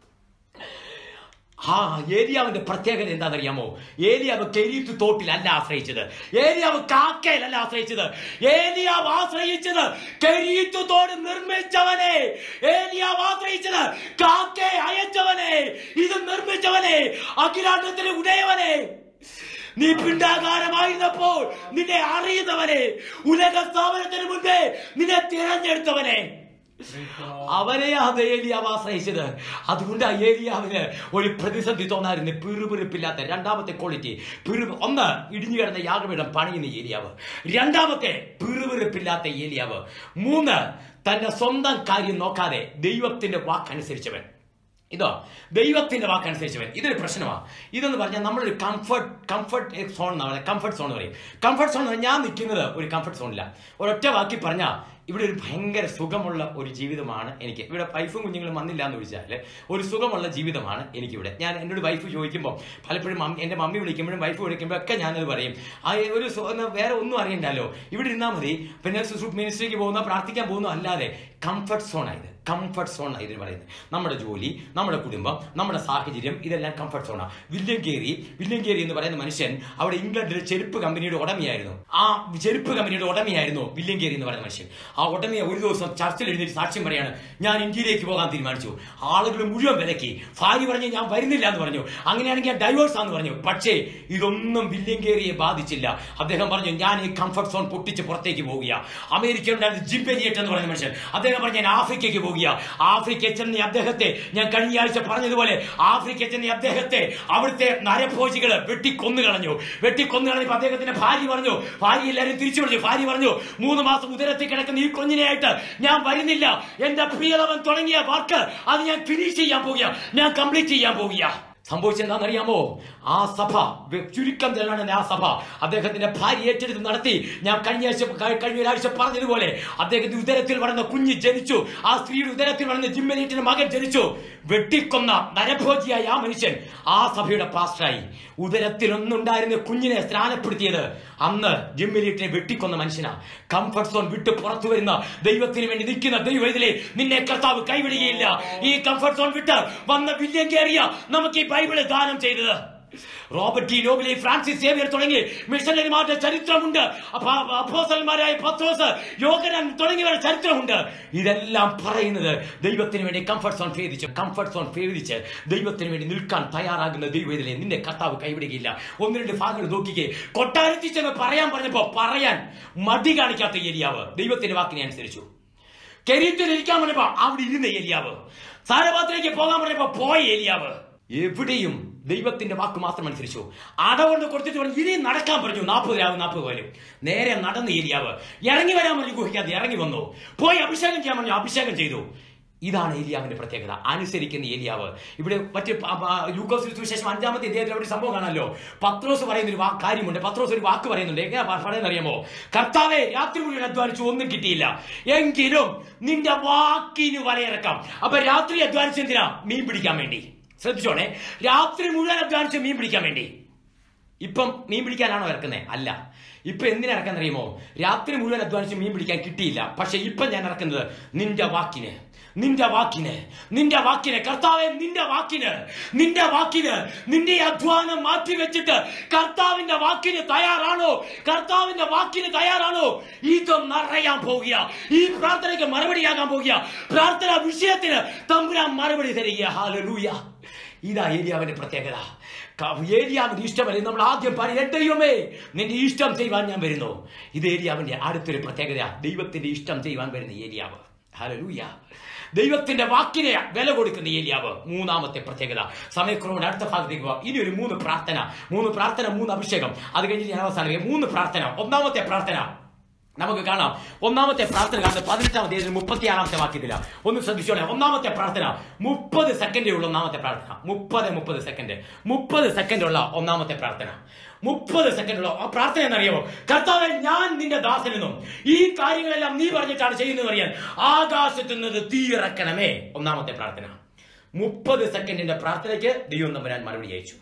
ആ ഏലിയാവിന്റെ പ്രത്യേകത എന്താണെന്നറിയാമോ ഏലിയാവ് കെരീത്ത് തോട്ടിലല്ല ആശ്രയിച്ചത് ഏലിയാവ് കാക്കയിലല്ല ആശ്രയിച്ചത് ഏലിയാവ് ആശ്രയിച്ചത് കെരീത്ത് തോട് നിർമ്മിച്ചവനെ ഏലിയാവ് ആശ്രയിച്ചത് കാക്കെ അയച്ചവനെ ഇത് നിർമ്മിച്ചവനെ അഖിലാണ്ടത്തിന് ഉടയവനെ നീ പിണ്ടാകാരമായിരുന്നപ്പോൾ നിന്നെ അറിയുന്നവനെ ഉലക സ്ഥാപനത്തിന് മുൻപേ നിന്നെ തിരഞ്ഞെടുത്തവനെ അവരെയാണ് ഏലിയാവ് ആശ്രയിച്ചത് അതുകൊണ്ട് ആ ഏലിയാവിന് ഒരു പ്രതിസന്ധി തോന്നായിരുന്നു പിറുപിറുപ്പില്ലാത്ത രണ്ടാമത്തെ ക്വാളിറ്റി പിറു ഒന്ന് ഇടിഞ്ഞു കിടന്ന യാഗപീഠം പണിയുന്ന ഏലിയാവ് രണ്ടാമത്തെ പിറുപിറുപ്പില്ലാത്ത ഏലിയാവ് മൂന്ന് തന്റെ സ്വന്തം കാര്യം നോക്കാതെ ദൈവത്തിന്റെ വാക്കനുസരിച്ചവൻ ഇതോ ദൈവത്തിന്റെ വാക്കനുസരിച്ചവൻ ഇതൊരു പ്രശ്നമാണ് ഇതെന്ന് പറഞ്ഞാൽ നമ്മളൊരു കംഫർട്ട് കംഫർട്ട് സോൺ എന്നാണ് പറയുന്നത് കംഫർട്ട് സോൺ പറയും കംഫർട്ട് സോൺ ഞാൻ നിൽക്കുന്നത് ഒരു കംഫർട്ട് സോണില്ല ഒരൊറ്റ വാക്കി പറഞ്ഞാൽ ഇവിടെ ഒരു ഭയങ്കര സുഖമുള്ള ഒരു ജീവിതമാണ് എനിക്ക് ഇവിടെ വൈഫും കുഞ്ഞുങ്ങളും വന്നില്ല എന്ന് ചോദിച്ചാൽ ഒരു സുഖമുള്ള ജീവിതമാണ് എനിക്കിവിടെ ഞാൻ എന്നോട് വൈഫ് ചോദിക്കുമ്പോൾ പലപ്പോഴും മമ്മി എൻ്റെ മമ്മി വിളിക്കുമ്പോഴും വൈഫ് വിളിക്കുമ്പോഴും ഒക്കെ ഞാനത് പറയും ആ ഒരു സു- എന്നാ വേറെ ഒന്നും അറിയണ്ടല്ലോ ഇവിടെ ഇരുന്നാൽ മതി പിന്നെ മിനിസ്ട്രിക്ക് പോകുന്ന പ്രാർത്ഥിക്കാൻ പോകുന്ന അല്ലാതെ കംഫർട്ട് സോൺ ആയത് കംഫർട്ട് സോൺ ഇതിന് പറയുന്നത് നമ്മുടെ ജോലി നമ്മുടെ കുടുംബം നമ്മുടെ സാഹചര്യം ഇതെല്ലാം കംഫർട്ട് സോണാണ് വില്യം കേറി വില്യം കേറി എന്ന് പറയുന്ന മനുഷ്യൻ അവിടെ ഇംഗ്ലണ്ടിലെ ചെരുപ്പ് കമ്പനിയുടെ ഉടമയായിരുന്നു ആ ചെരുപ്പ് കമ്പനിയുടെ ഉടമയായിരുന്നു വില്യം കേറി എന്ന് പറയുന്ന മനുഷ്യൻ ആ ഉടമയെ ഒരു ദിവസം ചർച്ചിൽ എഴുന്നേറ്റ് സാക്ഷ്യം പറയാണ് ഞാൻ ഇന്ത്യയിലേക്ക് പോകാൻ തീരുമാനിച്ചു ആളുകൾ മുഴുവൻ വിലക്കി ഭാര്യ പറഞ്ഞു ഞാൻ വരുന്നില്ല എന്ന് പറഞ്ഞു അങ്ങനെയാണെങ്കിൽ ഞാൻ ഡൈവേഴ്സ് ആണെന്ന് പറഞ്ഞു പക്ഷേ ഇതൊന്നും വില്യം കേറിയെ ബാധിച്ചില്ല അദ്ദേഹം പറഞ്ഞു ഞാൻ ഈ കംഫർട്ട് സോൺ പൊട്ടിച്ച് പുറത്തേക്ക് പോവുക അമേരിക്കയിലുണ്ടായിരുന്ന ജിം പെരിയറ്റ് എന്ന് പറയുന്ന മനുഷ്യൻ അദ്ദേഹം പറഞ്ഞു ഞാൻ ആഫ്രിക്കയ്ക്ക് പോവുക ആഫ്രിക്ക ചെന്ന അദ്ദേഹത്തെ ഞാൻ കഴിഞ്ഞ ആഴ്ച പറഞ്ഞതുപോലെ ആഫ്രിക്ക ചെന്ന അദ്ദേഹത്തെ അവിടുത്തെ നരഭോജികള് വെട്ടിക്കൊന്നു കളഞ്ഞു വെട്ടിക്കൊന്നു കളഞ്ഞപ്പോ അദ്ദേഹത്തിന്റെ ഭാര്യ പറഞ്ഞു ഭാര്യ എല്ലാവരും തിരിച്ചു വിളിച്ചു ഭാര്യ പറഞ്ഞു മൂന്ന് മാസം ഉദരത്തിൽ കിടക്കുന്ന ഈ കുഞ്ഞിനെയായിട്ട് ഞാൻ വരുന്നില്ല എന്റെ പ്രിയതവൻ തുടങ്ങിയ വർക്ക് അത് ഞാൻ ഫിനിഷ് ചെയ്യാൻ പോവുക ഞാൻ കംപ്ലീറ്റ് ചെയ്യാൻ പോവുക സംഭവിച്ചെന്താണെന്നറിയാമോ ആ സഭ വെ- ചുരുക്കം ചെല്ലാണ് ആ സഭ അദ്ദേഹത്തിന്റെ ഭാര്യ ഏറ്റെടുത്ത് നടത്തി ഞാൻ കഴിഞ്ഞ ആഴ്ച ക- കഴിഞ്ഞ ഒരാഴ്ച പറഞ്ഞതുപോലെ അദ്ദേഹത്തിന്റെ ഉദരത്തിൽ വളർന്ന കുഞ്ഞ് ജനിച്ചു ആ സ്ത്രീയുടെ ഉദരത്തിൽ വളർന്ന ജിമ്മനീറ്റിന്റെ മകൻ ജനിച്ചു വെട്ടിക്കൊന്ന നരഭോജിയായ ആ മനുഷ്യൻ ആ സഭയുടെ പാസ്റ്ററായി ഉദരത്തിൽ ഒന്നുണ്ടായിരുന്ന കുഞ്ഞിനെ സ്നാനപ്പെടുത്തിയത് അന്ന് ജിമ്മിലീറ്റിനെ വെട്ടിക്കൊന്ന മനുഷ്യനാ കംഫർട്ട് സോൺ വിട്ട് പുറത്തു വരുന്ന ദൈവത്തിന് വേണ്ടി നിൽക്കുന്ന ദൈവത്തിലെ നിന്നെ കർത്താവ് കൈവിടുകയില്ല ഈ കംഫർട്ട് സോൺ വിട്ട് വന്ന വില്യം കേറിയ നമുക്ക് ഈ ബൈബിള് ദാനം ചെയ്തത് Robert de Nobili Francis Xavier തുടങ്ങി മിഷനറിമാരുടെ ചരിത്രമുണ്ട് അപ്പ- അപ്പോസ്തലന്മാരായ പത്രോസ് യോഗനാൻ തുടങ്ങിയവരുടെ ചരിത്രമുണ്ട് ഇതെല്ലാം പറയുന്നത് ദൈവത്തിന് വേണ്ടി കംഫർട്ട് സോൺ ഭേദിച്ച് കംഫർട്ട് സോൺ ഭേദിച്ച് ദൈവത്തിന് വേണ്ടി നിൽക്കാൻ തയ്യാറാകുന്ന ദൈവത്തിലെ നിന്റെ കർത്താവ് കൈവിടുകയില്ല ഒന്ന് രണ്ട് ഭാഗങ്ങൾ നോക്കിക്കേ കൊട്ടാരത്തിൽ ചെന്ന് പറയാൻ പറഞ്ഞപ്പോ പറയാൻ മടി കാണിക്കാത്ത ഏരിയാവ് ദൈവത്തിന്റെ വാക്കിനെ അനുസരിച്ചു കെരീത്തിൽ ഇരിക്കാൻ പറഞ്ഞപ്പോ അവിടെ ഇരുന്ന ഏലിയാവ് സാരപാത്രയ്ക്ക് പോകാൻ പറഞ്ഞപ്പോ പോയ ഏലിയാവ് എവിടെയും ദൈവത്തിന്റെ വാക്ക് മാത്രം അനുസരിച്ചു അടകൊണ്ട് കൊടുത്തിട്ട് പറഞ്ഞു ഇനി നടക്കാൻ പറഞ്ഞു നാൽപ്പത് രാവ് നാൽപ്പത് പോലും നേരെ നടന്ന ഏലിയാവ് ഇറങ്ങി വരാൻ പറഞ്ഞു ഗുഹിക്കാതെ ഇറങ്ങി വന്നു പോയി അഭിഷേകം ചെയ്യാൻ പറഞ്ഞു അഭിഷേകം ചെയ്തു ഇതാണ് ഏലിയാവിന്റെ പ്രത്യേകത അനുസരിക്കുന്ന ഏലിയാവ് ഇവിടെ മറ്റ് ലൂക്കോസിന് സുവിശേഷം അഞ്ചാമത്തെ ഇദ്ദേഹത്തിൽ ഒരു സംഭവം കാണാമല്ലോ പത്രോസ് പറയുന്ന ഒരു വാ- കാര്യമുണ്ട് പത്രോസ് ഒരു വാക്ക് പറയുന്നുണ്ട് എങ്ങനെ പറയുന്നത് അറിയാമോ കർത്താവെ രാത്രി മുഴുവൻ അധ്വാനിച്ചു ഒന്നും കിട്ടിയില്ല എങ്കിലും നിന്റെ വാക്കിന് വലയിറക്കാം അപ്പൊ രാത്രി അധ്വാനിച്ച് എന്തിനാ മീൻ പിടിക്കാൻ വേണ്ടി ശ്രദ്ധിച്ചോണേ രാത്രി മുഴുവൻ അധ്വാനിച്ച് മീൻ പിടിക്കാൻ വേണ്ടി ഇപ്പം മീൻ പിടിക്കാനാണോ ഇറക്കുന്നത് അല്ല ഇപ്പൊ എന്തിനാ ഇറക്കാൻ അറിയുമോ രാത്രി മുഴുവൻ അധ്വാനിച്ച് മീൻ പിടിക്കാൻ കിട്ടിയില്ല പക്ഷെ ഇപ്പം ഞാൻ ഇറക്കുന്നത് നിന്റെ വാക്കിന് നിന്റെ വാക്കിന് നിന്റെ വാക്കിന് കർത്താവെ നിന്റെ വാക്കിന് നിന്റെ വാക്കിന് നിന്റെ ഈ അധ്വാനം മാറ്റി വെച്ചിട്ട് കർത്താവിന്റെ വാക്കിന് തയ്യാറാണോ കർത്താവിന്റെ വാക്കിന് തയ്യാറാണോ ഇത് നിറയാൻ പോകുക ഈ പ്രാർത്ഥനയ്ക്ക് മറുപടിയാകാൻ പോകുക പ്രാർത്ഥന വിഷയത്തിന് തമ്പുരാൻ മറുപടി തരിക ഹാലലൂയ ഇതാ ഏലിയാവിന്റെ പ്രത്യേകത ക- ഏലിയാവിന്റെ ഇഷ്ടമല്ല നമ്മൾ ആദ്യം പറയും "എന്റെ ദൈവമേ നിന്റെ ഇഷ്ടം ചെയ്യുവാൻ ഞാൻ വരുന്നു ഇത് ഏലിയാവിന്റെ അടുത്തൊരു പ്രത്യേകത ദൈവത്തിന്റെ ഇഷ്ടം ചെയ്യുവാൻ വരുന്ന ഏലിയാവ് ഹല്ലേലൂയ ദൈവത്തിന്റെ വാക്കിനെ വില കൊടുക്കുന്ന ഏലിയാവ് മൂന്നാമത്തെ പ്രത്യേകത സമയക്കുറവുകൊണ്ട് അടുത്ത ഭാഗത്തേക്ക് പോവാം ഇനി ഒരു മൂന്ന് പ്രാർത്ഥന മൂന്ന് പ്രാർത്ഥന മൂന്ന് അഭിഷേകം അത് കഴിഞ്ഞ് ഞാൻ അവസാനം മൂന്ന് പ്രാർത്ഥന ഒന്നാമത്തെ പ്രാർത്ഥന നമുക്ക് കാണാം ഒന്നാമത്തെ പ്രാർത്ഥന കാണുന്നത് പതിനെട്ടാം തീയതി മുപ്പത്തിയാറാമത്തെ വാക്യത്തില ഒന്ന് ശ്രദ്ധിച്ചോളെ ഒന്നാമത്തെ പ്രാർത്ഥന മുപ്പത് സെക്കൻഡേ ഉള്ള ഒന്നാമത്തെ പ്രാർത്ഥന മുപ്പത് മുപ്പത് സെക്കൻഡ് മുപ്പത് സെക്കൻഡ് ഉള്ള ഒന്നാമത്തെ പ്രാർത്ഥന മുപ്പത് സെക്കൻഡ് ഉള്ള ആ പ്രാർത്ഥന എന്നറിയാമോ കർത്താവെ ഞാൻ നിന്റെ ദാസനെന്നും ഈ കാര്യങ്ങളെല്ലാം നീ പറഞ്ഞിട്ടാണ് ചെയ്യുന്നത് അറിയാൻ ആകാശത്തു നിന്ന് തീ ഇറക്കണമേ ഒന്നാമത്തെ പ്രാർത്ഥന മുപ്പത് സെക്കൻഡിന്റെ പ്രാർത്ഥനയ്ക്ക് ദൈവം തമ്പുരാൻ മറുപടി അയച്ചു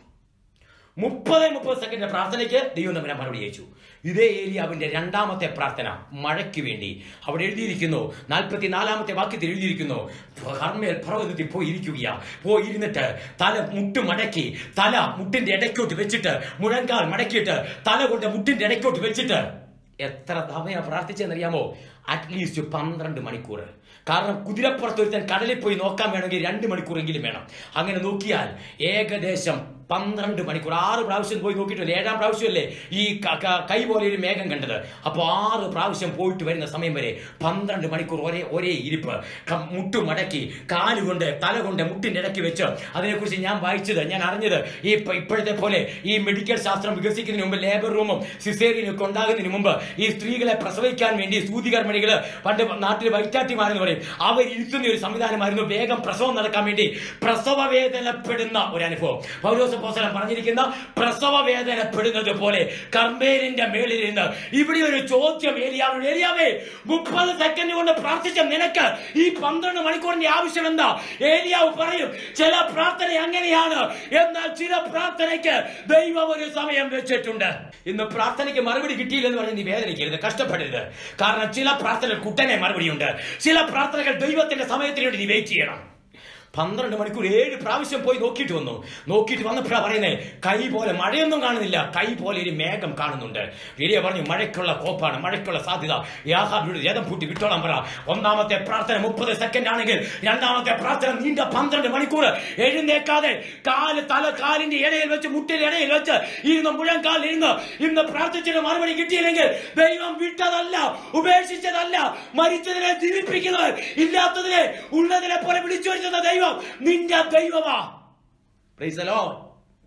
മുപ്പത് മുപ്പത് സെക്കൻഡ് പ്രാർത്ഥനയ്ക്ക് ദൈവം തമ്മിൽ മറുപടി അയച്ചു ഇതേ ഏലിയാവിന്റെ രണ്ടാമത്തെ പ്രാർത്ഥന മഴയ്ക്ക് വേണ്ടി അവിടെ എഴുതിയിരിക്കുന്നു നാൽപ്പത്തി നാലാമത്തെ വാക്യത്തിൽ എഴുതിയിരിക്കുന്നു കർമ്മേൽ പർവ്വതത്തിൽ പോയി ഇരിക്കുകയാ പോയി ഇരുന്നിട്ട് തല മുട്ട് മടക്കി തല മുട്ടിന്റെ ഇടയ്ക്കോട്ട് വെച്ചിട്ട് മുഴങ്കാൽ മടക്കിയിട്ട് തല കൊണ്ട് മുട്ടിന്റെ ഇടയ്ക്കോട്ട് വെച്ചിട്ട് എത്ര തവണ പ്രാർത്ഥിച്ചെന്നറിയാമോ അറ്റ്ലീസ്റ്റ് പന്ത്രണ്ട് മണിക്കൂർ കാരണം കുതിരപ്പുറത്ത് ഒരുത്തൻ കടലിൽ പോയി നോക്കാൻ വേണമെങ്കിൽ രണ്ട് മണിക്കൂറെങ്കിലും വേണം അങ്ങനെ നോക്കിയാൽ ഏകദേശം പന്ത്രണ്ട് മണിക്കൂർ ആറ് പ്രാവശ്യം പോയി നോക്കിയിട്ടില്ല ഏഴാം പ്രാവശ്യമല്ലേ ഈ ക- ക- കൈ പോലെ ഒരു മേഘം കണ്ടത് അപ്പോൾ ആറ് പ്രാവശ്യം പോയിട്ട് വരുന്ന സമയം വരെ പന്ത്രണ്ട് മണിക്കൂർ ഒരേ ഒരേ ഇരിപ്പ് ക- മുട്ട് മടക്കി കാലുകൊണ്ട് തല കൊണ്ട് മുട്ടിന്റെ ഇടയ്ക്ക് വെച്ച് അതിനെക്കുറിച്ച് ഞാൻ വായിച്ചത് ഞാൻ അറിഞ്ഞത് ഈ ഇപ്പ- ഇപ്പോഴത്തെ പോലെ ഈ മെഡിക്കൽ ശാസ്ത്രം വികസിക്കുന്നതിന് മുമ്പ് ലേബർ റൂമും സിസേറിയനും ഒക്കെ ഉണ്ടാകുന്നതിന് മുമ്പ് ഈ സ്ത്രീകളെ പ്രസവിക്കാൻ വേണ്ടി സൂതികർമ്മിണികള് പണ്ട് നാട്ടിൽ വൈറ്റാറ്റിമാരെന്ന് പറയും അവർ ഇരുത്തുന്ന ഒരു സംവിധാനമായിരുന്നു വേഗം പ്രസവം നടക്കാൻ വേണ്ടി പ്രസവ വേദനപ്പെടുന്ന ഒരു അനുഭവം പൗലോസ് പോസലം പറഞ്ഞിരിക്കുന്ന പ്രസവ വേദനപ്പെടുന്നത് പോലെ കർമ്മേലിന്റെ മേളിൽ നിന്ന് ഇവിടെ ഒരു ചോദ്യം ഏലിയാവിനോട് ഏലിയാവേ മുപ്പത് സെക്കൻഡ് കൊണ്ട് പ്രാർത്ഥിച്ച നിനക്ക് ഈ പന്ത്രണ്ട് മണിക്കൂറിന്റെ ആവശ്യം എന്താ ഏലിയാവ് പറയും ചില പ്രാർത്ഥന അങ്ങനെയാണ് എന്നാൽ ചില പ്രാർത്ഥനയ്ക്ക് ദൈവം ഒരു സമയം വെച്ചിട്ടുണ്ട് ഇന്ന് പ്രാർത്ഥനയ്ക്ക് മറുപടി കിട്ടിയില്ലെന്ന് പറഞ്ഞ് നീ വേദനിക്കരുത് കഷ്ടപ്പെടരുത് കാരണം ചില പ്രാർത്ഥനകൾ കുട്ടനെ മറുപടിയുണ്ട് ചില പ്രാർത്ഥനകൾ ദൈവത്തിന്റെ സമയത്തിന് വേണ്ടി നീ വെയിറ്റ് ചെയ്യണം പന്ത്രണ്ട് മണിക്കൂർ ഏഴ് പ്രാവശ്യം പോയി നോക്കിയിട്ട് വന്നു നോക്കിയിട്ട് വന്നപ്പോഴാ പറയുന്നത് കൈ പോലെ മഴയൊന്നും കാണുന്നില്ല കൈ പോലെ ഒരു മേഘം കാണുന്നുണ്ട് വലിയ പറഞ്ഞു മഴയ്ക്കുള്ള കോപ്പാണ് മഴയ്ക്കുള്ള സാധ്യത യാഹാബിയുടെ രഥം പൂട്ടി വിട്ടോളാൻ പറ ഒന്നാമത്തെ പ്രാർത്ഥന മുപ്പത് സെക്കൻഡ് ആണെങ്കിൽ രണ്ടാമത്തെ പ്രാർത്ഥന നീണ്ട പന്ത്രണ്ട് മണിക്കൂർ എഴുന്നേക്കാതെ കാല് തല കാലിന്റെ ഇടയിൽ വെച്ച് മുട്ടിന്റെ ഇടയിൽ വെച്ച് ഇരുന്ന് മുഴങ്കാൽ ഇരുന്ന് ഇന്ന് പ്രാർത്ഥിച്ചിട്ട് മറുപടി കിട്ടിയില്ലെങ്കിൽ ദൈവം വിട്ടതല്ല ഉപേക്ഷിച്ചതല്ല മരിച്ചതിനെ ജീവിപ്പിക്കുന്നവർ ഇല്ലാത്തതിനെ ഉള്ളതിനെ പോലെ വിളിച്ചു വരുന്ന ദൈവം നിന്റെ ദൈവമാ Praise the Lord.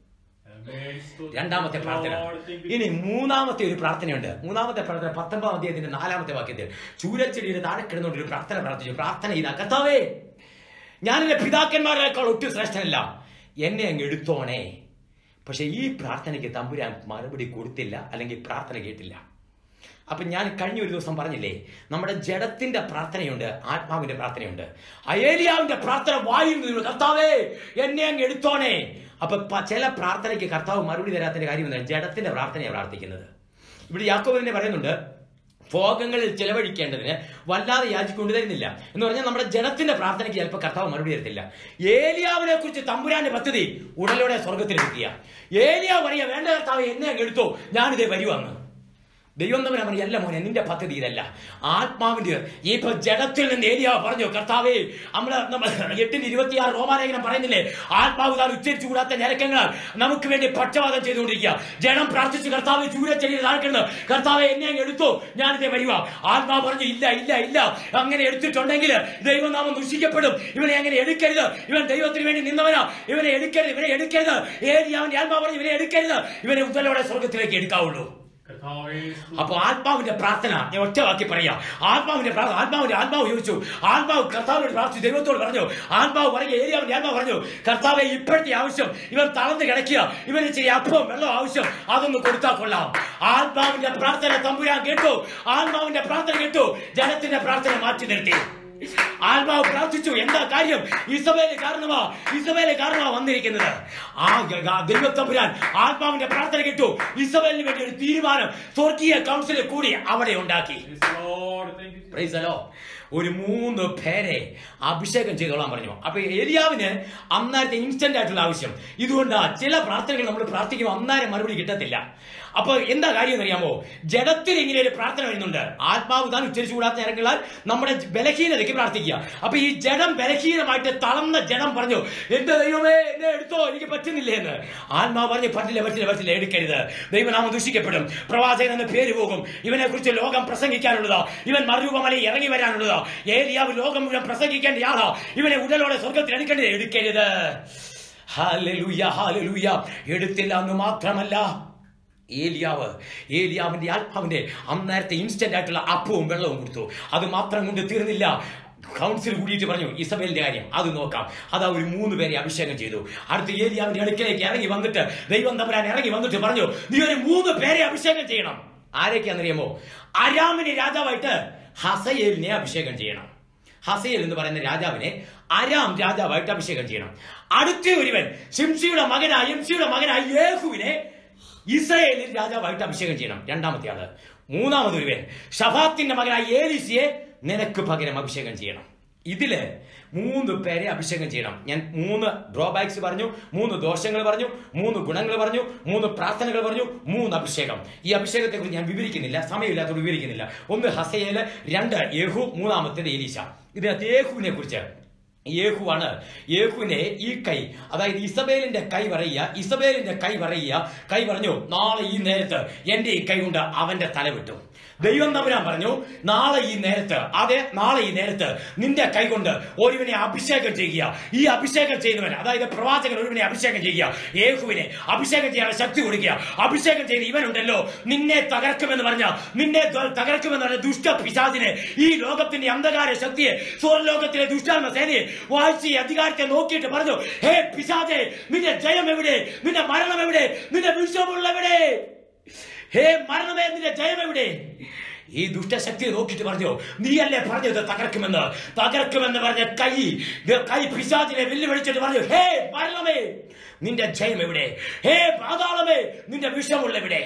രണ്ടാമത്തെ പ്രാർത്ഥന ഇനി മൂന്നാമത്തെ ഒരു പ്രാർത്ഥനയുണ്ട് മൂന്നാമത്തെ പ്രാർത്ഥന പത്തൊമ്പതാം അധ്യായത്തിന്റെ നാലാമത്തെ വാക്യത്തിൽ ചൂരച്ചെടിയുടെ താഴെ കിടന്നുകൊണ്ട് ഒരു പ്രാർത്ഥന പ്രാർത്ഥിച്ചു പ്രാർത്ഥന ഇതാ കർത്താവേ ഞാൻ എന്റെ പിതാക്കന്മാരെക്കാൾ ഒട്ടും ശ്രേഷ്ഠനല്ല എന്നെ അങ്ങ് എടുത്തോണേ പക്ഷെ ഈ പ്രാർത്ഥനയ്ക്ക് തമ്പുരാൻ മറുപടി കൊടുത്തില്ല അല്ലെങ്കിൽ പ്രാർത്ഥന കേട്ടില്ല അപ്പൊ ഞാൻ കഴിഞ്ഞ ഒരു ദിവസം പറഞ്ഞില്ലേ നമ്മുടെ ജഡത്തിന്റെ പ്രാർത്ഥനയുണ്ട് ആത്മാവിന്റെ പ്രാർത്ഥനയുണ്ട് അയേലിയാവിന്റെ പ്രാർത്ഥന വായിൽ നിന്ന് കർത്താവേ എന്നെ അങ്ങ് എടുത്തോണേ അപ്പൊ പ- ചില പ്രാർത്ഥനയ്ക്ക് കർത്താവ് മറുപടി തരാത്തതിന്റെ കാര്യം എന്താ ജഡത്തിന്റെ പ്രാർത്ഥനയാണ് പ്രാർത്ഥിക്കുന്നത് ഇവിടെ യാക്കോബ് തന്നെ പറയുന്നുണ്ട് ഭോഗങ്ങളിൽ ചെലവഴിക്കേണ്ടതിന് വല്ലാതെ യാചിക്കൊണ്ട് തരുന്നില്ല എന്ന് പറഞ്ഞാൽ നമ്മുടെ ജഡത്തിന്റെ പ്രാർത്ഥനയ്ക്ക് ചിലപ്പോൾ കർത്താവ് മറുപടി തരത്തില്ല ഏലിയാവിനെ കുറിച്ച് തമ്പുരാന്റെ പദ്ധതി ഉടലോടെ സ്വർഗത്തിലെത്തിയ ഏലിയാവ് പറയാ വേണ്ട കർത്താവ് എന്നെ അങ്ങ് എടുത്തോ ഞാനിതേ വരുവാന്ന് ദൈവം തമ്മിൽ പറഞ്ഞു അല്ല മോനെ നിന്റെ പദ്ധതി ഇതല്ല ആത്മാവിന്റെ ഈ ഇപ്പൊ ജഡത്തിൽ നിന്ന് ഏലിയ പറഞ്ഞു കർത്താവേ നമ്മള് നമ്മൾ എട്ടിന് ഇരുപത്തിയാറ് റോമാലേഖനം പറയുന്നില്ലേ ആത്മാവ് താൻ ഉച്ചരിച്ചു കൂടാത്ത ഞരക്കങ്ങൾ നമുക്ക് വേണ്ടി പക്ഷപാതം ചെയ്തുകൊണ്ടിരിക്കുക ജനം പ്രാർത്ഥിച്ചു കർത്താവ് ചൂരച്ചെടി താഴ്ക്കുന്നത് കർത്താവെ എന്നെ അങ്ങ് എടുത്തു ഞാനിതേ വരുക ആത്മാവ് പറഞ്ഞു ഇല്ല ഇല്ല ഇല്ല അങ്ങനെ എടുത്തിട്ടുണ്ടെങ്കിൽ ദൈവനാമം ദുഷിക്കപ്പെടും ഇവനെ അങ്ങനെ എടുക്കരുത് ഇവൻ ദൈവത്തിന് വേണ്ടി നിന്നവനാ ഇവനെ എടുക്കരുത് ഇവനെ എടുക്കരുത് ഏലിയാവിന്റെ ആത്മാവ് പറഞ്ഞു ഇവനെ എടുക്കരുത് ഇവനെ ഉത്തലോടെ സ്വർഗത്തിലേക്ക് എടുക്കാവുള്ളൂ അപ്പൊ ആത്മാവിന്റെ പ്രാർത്ഥന ഞാൻ ഒറ്റ വാക്കി പറയാ ആത്മാവിന്റെ പ്രാർത്ഥന ആത്മാവിന്റെ ആത്മാവ് ചോദിച്ചു ആത്മാവ് കർത്താവിനോട് പ്രാർത്ഥിച്ചു ദൈവത്തോട് പറഞ്ഞു ആത്മാവ് പറയുക ഏരിയാവിന്റെ ആത്മാവ് പറഞ്ഞു കർത്താവെ ഇപ്പോഴത്തെ ആവശ്യം ഇവൻ തളർന്ന് കിടക്കുക ഇവന് ഇച്ചിരി അപ്പവും വെള്ളം ആവശ്യം അതൊന്ന് കൊടുത്താൽ കൊള്ളാം ആത്മാവിന്റെ പ്രാർത്ഥന തമ്പുരാൻ കേട്ടു ആത്മാവിന്റെ പ്രാർത്ഥന കേട്ടു ജനത്തിന്റെ പ്രാർത്ഥന മാറ്റി നിർത്തി ആത്മാവ് പ്രാർത്ഥിച്ചു എന്താ കാര്യം ഇസബേല് കാരണമാ ഇസബേല് കാരണമാ വന്നിരിക്കുന്നത് ആ ഗ- ഗ- ദൈവത്തമ്പുരാൻ ആത്മാവിന്റെ പ്രാർത്ഥന കേട്ടു ഇസബേലിന് വേണ്ടി ഒരു തീരുമാനം സ്വർഗീയ കൗൺസിലിൽ കൂടി അവിടെ ഉണ്ടാക്കി Praise the Lord. ഒരു മൂന്ന് പേരെ അഭിഷേകം ചെയ്തോളാൻ പറഞ്ഞു അപ്പൊ ഏലിയാവിന് അന്നേരത്തെ ഇൻസ്റ്റന്റ് ആയിട്ടുള്ള ആവശ്യം ഇതുകൊണ്ടാ ചില പ്രാർത്ഥനകൾ നമ്മൾ പ്രാർത്ഥിക്കുമ്പോൾ അന്നേരം മറുപടി കിട്ടത്തില്ല അപ്പൊ എന്താ കാര്യം എന്നറിയാമോ ജഡത്തിൽ ഇങ്ങനെ ഒരു പ്രാർത്ഥന വരുന്നുണ്ട് ആത്മാവ് താൻ ഉച്ചരിച്ചു കൂടാത്ത ഇറങ്ങളാൽ നമ്മുടെ ബലഹീനതയ്ക്ക് പ്രാർത്ഥിക്കുക അപ്പൊ ഈ ജഡം ബലഹീനമായിട്ട് തളർന്ന ജഡം പറഞ്ഞു എന്റെ ദൈവമേ എന്നെ എടുത്തോ എനിക്ക് പറ്റുന്നില്ല എന്ന് ആത്മാവ് പറഞ്ഞു പറ്റില്ല പറ്റില്ല പറ്റില്ല എടുക്കരുത് ദൈവനാമം ദൂഷിക്കപ്പെടും പ്രവാചകൻ എന്ന പേര് പോകും ഇവനെ കുറിച്ച് ലോകം പ്രസംഗിക്കാനുള്ളതാ ഇവൻ മറുരൂപമലയിൽ ഇറങ്ങി വരാനുള്ളതാ ഏലിയാവ് ലോകം മുഴുവൻ പ്രസംഗിക്കേണ്ട ആളാ ഇവനെ ഉടലോടെ സ്വർഗത്തിൽ എടുക്കേണ്ടത് എടുക്കരുത് ഹാലലൂയ ഹാലലൂയ എടുത്തില്ല എന്ന് മാത്രമല്ല ഏലിയാവ് ഏലിയാവിന്റെ ആത്മാവിന്റെ അന്നേരത്തെ ഇൻസ്റ്റന്റ് ആയിട്ടുള്ള അപ്പവും വെള്ളവും കൊടുത്തു അത് മാത്രം കൊണ്ട് തീർന്നില്ല കൗൺസിൽ കൂടിയിട്ട് പറഞ്ഞു ഇസബേലിന്റെ കാര്യം അത് നോക്കാം അതാ ഒരു മൂന്ന് പേരെ അഭിഷേകം ചെയ്തു അടുത്ത ഏലിയാവിന്റെ അടുക്കലേക്ക് ഇറങ്ങി വന്നിട്ട് ദൈവം തമ്പുരാൻ ഇറങ്ങി വന്നിട്ട് പറഞ്ഞു നീ ഒരു മൂന്ന് പേരെ അഭിഷേകം ചെയ്യണം ആരൊക്കെയാണെന്നറിയാമോ അരാമിന് രാജാവായിട്ട് ഹസയേലിനെ അഭിഷേകം ചെയ്യണം ഹസയേൽ എന്ന് പറയുന്ന രാജാവിനെ അരാം രാജാവായിട്ട് അഭിഷേകം ചെയ്യണം അടുത്ത ഒരുവൻ ശിംസിയുടെ മകനായ എംസിയുടെ മകനായ യേഹുവിനെ ഇസ്രായേലിൽ രാജാവായിട്ട് അഭിഷേകം ചെയ്യണം രണ്ടാമത്തെ ആള് മൂന്നാമത് ഒരുവൻ ഷഫാത്തിന്റെ മകനായ ഏലിസിയെ നിനക്ക് പകരം അഭിഷേകം ചെയ്യണം ഇതില് മൂന്ന് പേരെ അഭിഷേകം ചെയ്യണം ഞാൻ മൂന്ന് ഡ്രോബാക്സ് പറഞ്ഞു മൂന്ന് ദോഷങ്ങൾ പറഞ്ഞു മൂന്ന് ഗുണങ്ങൾ പറഞ്ഞു മൂന്ന് പ്രാർത്ഥനകൾ പറഞ്ഞു മൂന്ന് അഭിഷേകം ഈ അഭിഷേകത്തെ കുറിച്ച് ഞാൻ വിവരിക്കുന്നില്ല സമയമില്ലാത്തത് വിവരിക്കുന്നില്ല ഒന്ന് ഹസയേല് രണ്ട് യേഹു മൂന്നാമത്തേത് എലീശ ഇതിനകത്ത് യേഹുവിനെ കുറിച്ച് യേഹുവാണ് യേഹുവിനെ ഈ കൈ അതായത് ഇസബേലിന്റെ കൈ പറയുക ഇസബേലിന്റെ കൈ പറയുക കൈ പറഞ്ഞു നാളെ ഈ നേരത്ത് എന്റെ ഈ കൈ കൊണ്ട് അവന്റെ തല വിട്ടു ദൈവം തമ്പുരാൻ പറഞ്ഞു നാളെ ഈ നേരത്ത് അതെ നാളെ ഈ നേരത്ത് നിന്റെ കൈ കൊണ്ട് ഒരുവനെ അഭിഷേകം ചെയ്യുക ഈ അഭിഷേകം ചെയ്യുന്നവൻ അതായത് പ്രവാചകൻ ഒരുവനെ അഭിഷേകം ചെയ്യുക യേഹുവിനെ അഭിഷേകം ചെയ്യാനുള്ള ശക്തി കൊടുക്കുക അഭിഷേകം ചെയ്ത് ഇവനുണ്ടല്ലോ നിന്നെ തകർക്കുമെന്ന് പറഞ്ഞ നിന്നെ ത- തകർക്കുമെന്ന് പറഞ്ഞ ദുഷ്ട പിശാചിനെ ഈ ലോകത്തിന്റെ അന്ധകാര ശക്തിയെ സ്വർലോകത്തിലെ ദുഷ്ടാത്മ സേനയെ വായിച്ച് ഈ അധികാരത്തെ നോക്കിയിട്ട് പറഞ്ഞു ഹേ പിശാചെ നിന്റെ ജയം എവിടെ നിന്റെ മരണം എവിടെ നിന്റെ വിശ്വമുള്ള എവിടെ ഹേ മരണമേ നിന്റെ ജയം എവിടെ ഈ ദുഷ്ടശക്തിയെ നോക്കിയിട്ട് പറഞ്ഞു നീയല്ലേ പറഞ്ഞത് തകർക്കുമെന്ന് തകർക്കുമെന്ന് പറഞ്ഞ കൈ ഇത് കൈ പിശാചിനെ വെല്ലുവിളിച്ചിട്ട് പറഞ്ഞു ഹേ മരണമേ നിന്റെ ജയം എവിടെ ഹേ പാതാളമേ നിന്റെ വിഷമുള്ള എവിടെ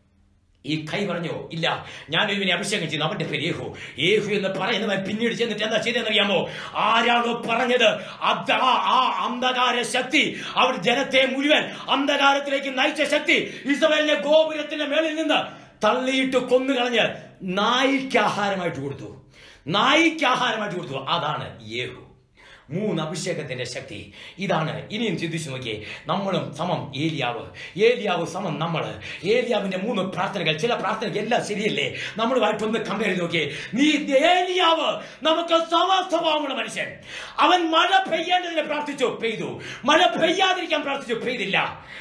ഈ കൈ പറഞ്ഞു ഇല്ല ഞാൻ ഒരുവിനെ അഭിഷേകം ചെയ്യുന്നു അവന്റെ പേര് യേഹു യേഹു എന്ന് പറയുന്നവൻ പിന്നീട് ചെന്നിട്ട് എന്താ ചെയ്തെന്നറിയാമോ ആരാണോ പറഞ്ഞത് അത് ആ ആ അന്ധകാര ശക്തി അവർ ജനത്തെ മുഴുവൻ അന്ധകാരത്തിലേക്ക് നയിച്ച ശക്തി ഇസ്രായേലിന്റെ ഗോപുരത്തിന്റെ മേളിൽ നിന്ന് തള്ളിയിട്ട് കൊന്നുകളഞ്ഞ് നായിക്ക് ആഹാരമായിട്ട് കൊടുത്തു നായിക്ക് ആഹാരമായിട്ട് കൊടുത്തു അതാണ് യേഹു മൂന്ന് അഭിഷേകത്തിന്റെ ശക്തി ഇതാണ് ഇനിയും ചിന്തിച്ചു നോക്കിയേ നമ്മളും സമം ഏലിയാവ് ഏലിയാവ് സമം നമ്മള് ഏലിയാവിന്റെ മൂന്ന് പ്രാർത്ഥനകൾ ചില പ്രാർത്ഥനകൾ എല്ലാം ശരിയല്ലേ നമ്മളുമായിട്ടൊന്ന് കമ്പയർ ചെയ്ത് നോക്കിയേ നീ ഏലിയാവ് നമുക്ക് സമസ്വഭാവമുള്ള മനുഷ്യൻ അവൻ മഴ പെയ്യേണ്ടതിനെ പ്രാർത്ഥിച്ചു പെയ്തു മഴ പെയ്യാതിരിക്കാൻ പ്രാർത്ഥിച്ചു പെയ്തില്ല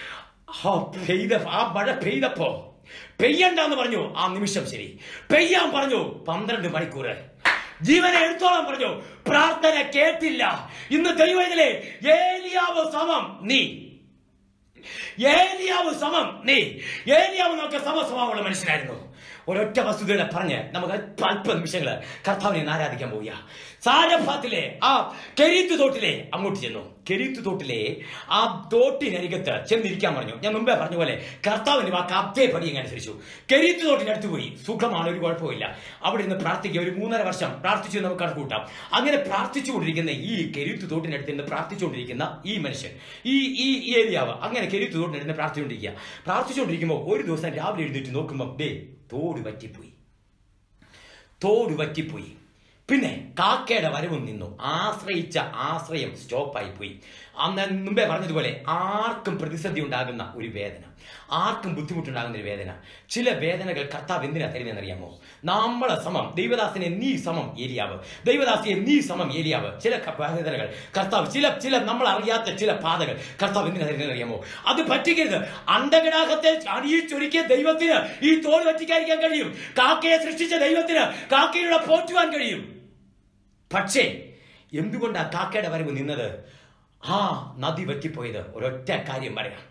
ആ പെയ്ത ആ മഴ പെയ്തപ്പോ പെയ്യണ്ടെന്ന് പറഞ്ഞു ആ നിമിഷം ശരി പെയ്യാൻ പറഞ്ഞു പന്ത്രണ്ട് മണിക്കൂർ ജീവനെ എടുത്തോളാൻ പറഞ്ഞു പ്രാർത്ഥന കേട്ടില്ല ഇന്ന് ദൈവത്തിലെ ഏലിയാവ് സമം നീ ഏലിയാവ് സമം നീ ഏലിയാവ് നമുക്ക് സമസ്വഭാവമുള്ള മനുഷ്യനായിരുന്നു ഒരൊറ്റ വസ്തുതകളെ പറഞ്ഞ് നമുക്ക് അല്പ അല്പ നിമിഷങ്ങള് കർത്താവിനെ ഒന്ന് ആരാധിക്കാൻ പോവുക സാരഭാത്തിലെ ആ കെരീത്ത് തോട്ടിലെ അങ്ങോട്ട് ചെന്നു കെരീത്ത് തോട്ടിലെ ആ തോട്ടിനരികത്ത് ചെന്നിരിക്കാൻ പറഞ്ഞു ഞാൻ മുമ്പേ പറഞ്ഞ പോലെ കർത്താവിന്റെ വാക്ക് അതേ പടി അനുസരിച്ചു കെരീത്ത് തോട്ടിനടുത്ത് പോയി സുഖമാണ് ഒരു കുഴപ്പമില്ല അവിടെ നിന്ന് പ്രാർത്ഥിക്കുക ഒരു മൂന്നര വർഷം പ്രാർത്ഥിച്ചു നമുക്ക് കണക്കൂട്ടാം അങ്ങനെ പ്രാർത്ഥിച്ചുകൊണ്ടിരിക്കുന്ന ഈ കെരീത്ത് തോട്ടിനടുത്ത് നിന്ന് പ്രാർത്ഥിച്ചുകൊണ്ടിരിക്കുന്ന ഈ മനുഷ്യൻ ഈ ഈ ഈ ഏരിയാവ് അങ്ങനെ കെരീത്ത് തോട്ടിനടുത്ത് നിന്ന് പ്രാർത്ഥിച്ചുകൊണ്ടിരിക്കുക പ്രാർത്ഥിച്ചുകൊണ്ടിരിക്കുമ്പോൾ ഒരു ദിവസം രാവിലെ എഴുന്നേറ്റ് നോക്കുമ്പോൾ ദേ തോട് പറ്റിപ്പോയി തോട് പറ്റിപ്പോയി പിന്നെ കാക്കയുടെ വരവും നിന്നു ആശ്രയിച്ച ആശ്രയം സ്റ്റോപ്പായി പോയി അന്ന് മുമ്പേ പറഞ്ഞതുപോലെ ആർക്കും പ്രതിസന്ധി ഉണ്ടാകുന്ന ഒരു വേദന ആർക്കും ബുദ്ധിമുട്ടുണ്ടാകുന്ന ഒരു വേദന ചില വേദനകൾ കർത്താവ് എന്തിനാ തരുന്നതെന്നറിയാമോ നമ്മളെ സമം ദൈവദാസിനെ നീ സമം ഏരിയാവ് ദൈവദാസിയെ നീ സമം ഏരിയാവ് ചില ക- വേദനകൾ കർത്താവ് ചില ചില നമ്മൾ അറിയാത്ത ചില പാതകൾ കർത്താവ് എന്തിനാ തരുന്നതെന്നറിയാമോ അത് പറ്റിക്കരുത് അണ്ടകടാകത്തെ അണിയിച്ചൊരുക്കിയ ദൈവത്തിന് ഈ തോൽ പറ്റിക്കാതിരിക്കാൻ കഴിയും കാക്കയെ സൃഷ്ടിച്ച ദൈവത്തിന് കാക്കയുടെ പോറ്റുവാൻ കഴിയും പക്ഷേ എന്തുകൊണ്ടാ കാക്കയുടെ വരവ് നിന്നത് ആ നദി വറ്റിപ്പോയത് ഒരൊറ്റ കാര്യം പറയാം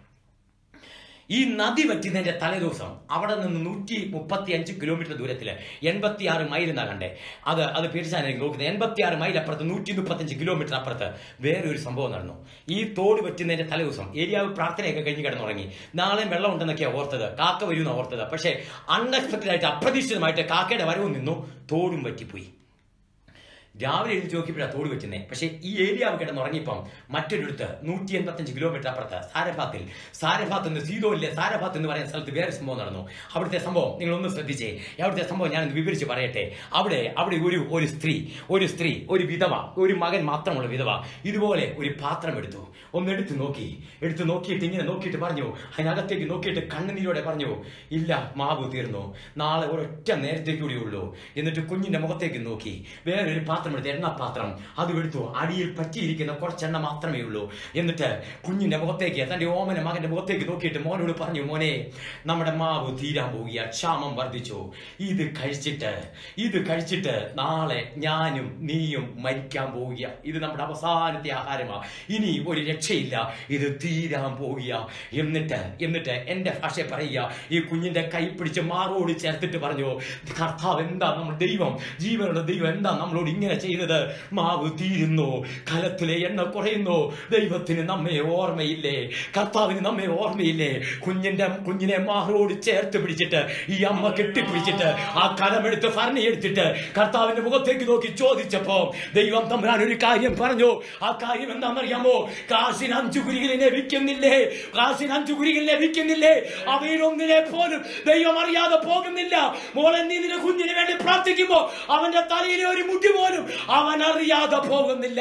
ഈ നദി വറ്റുന്നതിന്റെ തലേദിവസം അവിടെ നിന്ന് നൂറ്റി മുപ്പത്തി അഞ്ച് കിലോമീറ്റർ ദൂരത്തില് എൺപത്തി ആറ് മൈൽ എന്നാ കണ്ടേ അത് അത് പിരിച്ചാണ് എനിക്ക് നോക്കുന്നത് എൺപത്തി ആറ് മൈൽ അപ്പുറത്ത് നൂറ്റി മുപ്പത്തഞ്ച് കിലോമീറ്റർ അപ്പുറത്ത് വേറെ ഒരു സംഭവം നടന്നു ഈ തോട് വറ്റുന്നതിന്റെ തലേദിവസം ഏരിയാവ് പ്രാർത്ഥനയൊക്കെ കഴിഞ്ഞ് കിടന്നുറങ്ങി നാളെ വെള്ളം ഉണ്ടെന്നൊക്കെയാണ് ഓർത്തത് കാക്ക വരുന്ന ഓർത്തത് പക്ഷേ അൺഎക്സ്പെക്ടഡ് ആയിട്ട് അപ്രതീക്ഷിതമായിട്ട് കാക്കയുടെ വരവും നിന്നു തോടും വറ്റിപ്പോയി രാവിലെ എഴുതി നോക്കിയപ്പോഴാണ് തോട് വെച്ചുന്നേ പക്ഷേ ഈ ഏരിയാവ് കിടന്നുറങ്ങിയപ്പം മറ്റൊരിടത്ത് നൂറ്റി എൺപത്തഞ്ച് കിലോമീറ്റർ അപ്പുറത്ത് സാരഭാത്തിൽ സാരഭാത്ത് എന്ന് സീതോയിലെ സാരഭാത്ത് എന്ന് പറയുന്ന സ്ഥലത്ത് വേറെ സംഭവം നടന്നു അവിടുത്തെ സംഭവം നിങ്ങൾ ഒന്ന് ശ്രദ്ധിച്ചേ അവിടുത്തെ സംഭവം ഞാൻ വിവരിച്ച് പറയട്ടെ അവിടെ അവിടെ ഒരു ഒരു സ്ത്രീ ഒരു സ്ത്രീ ഒരു വിധവ ഒരു മകൻ മാത്രമുള്ള വിധവ ഇതുപോലെ ഒരു പാത്രം എടുത്തു ഒന്ന് എടുത്ത് നോക്കി എടുത്ത് നോക്കിയിട്ട് ഇങ്ങനെ നോക്കിയിട്ട് പറഞ്ഞു അതിനകത്തേക്ക് നോക്കിയിട്ട് കണ്ണുനീരോടെ പറഞ്ഞു ഇല്ല മാവ് തീർന്നു നാളെ ഒരൊറ്റ നേരത്തേക്ക് കൂടി ഉള്ളൂ എന്നിട്ട് കുഞ്ഞിന്റെ മുഖത്തേക്ക് നോക്കി വേറൊരു പാത്രം പാത്രം എടുത്ത് എണ്ണപാത്രം അത് എടുത്തു അടിയിൽ പറ്റിയിരിക്കുന്ന കുറച്ചെണ്ണ മാത്രമേ ഉള്ളൂ എന്നിട്ട് കുഞ്ഞിന്റെ മുഖത്തേക്ക് തന്റെ ഓമന മകന്റെ മുഖത്തേക്ക് നോക്കിയിട്ട് മോനോട് പറഞ്ഞു മോനെ നമ്മുടെ മാവ് തീരാൻ പോവുക ക്ഷാമം വർദ്ധിച്ചു ഇത് കഴിച്ചിട്ട് ഇത് കഴിച്ചിട്ട് നാളെ ഞാനും നീയും മരിക്കാൻ പോവുക ഇത് നമ്മുടെ അവസാനത്തെ ആഹാരമാണ് ഇനി ഒരു രക്ഷയില്ല ഇത് തീരാൻ പോവുക എന്നിട്ട് എന്നിട്ട് എന്റെ ഭാഷ പറയുക ഈ കുഞ്ഞിന്റെ കൈ പിടിച്ച് മാറോട് ചേർത്തിട്ട് പറഞ്ഞു കർത്താവ് എന്താ നമ്മൾ ദൈവം ജീവനുള്ള ദൈവം എന്താ നമ്മളോട് ഇങ്ങനെ ചെയ്തത് മാവ് തീരുന്നു കലത്തിലെ എണ്ണ കുറയുന്നു ദൈവത്തിന് നമ്മെ ഓർമ്മയില്ലേ കർത്താവിന് നമ്മെ ഓർമ്മയില്ലേ കുഞ്ഞിന്റെ കുഞ്ഞിനെ മാറോട് ചേർത്ത് പിടിച്ചിട്ട് ഈ അമ്മ കെട്ടിപ്പിടിച്ചിട്ട് ആ കലമെടുത്ത് ഭരണി എടുത്തിട്ട് കർത്താവിന്റെ മുഖത്തേക്ക് നോക്കി ചോദിച്ചപ്പോ ദൈവം തമ്പുരാൻ ഒരു കാര്യം പറഞ്ഞു ആ കാര്യം എന്താണെന്നറിയാമോ കാശിന് അഞ്ചു കുരികൾ ലഭിക്കുന്നില്ലേ കാശിന് അഞ്ചു കുരികൾ ലഭിക്കുന്നില്ലേ അവയിലൊന്നിനെ പോലും ദൈവം അറിയാതെ പോകുന്നില്ല മോളെ നീ നിന്റെ കുഞ്ഞിന് വേണ്ടി പ്രാർത്ഥിക്കുമ്പോ അവന്റെ തലയിലെ ഒരു മുടി പോലും അവൻ അറിയാതെ പോകുന്നില്ല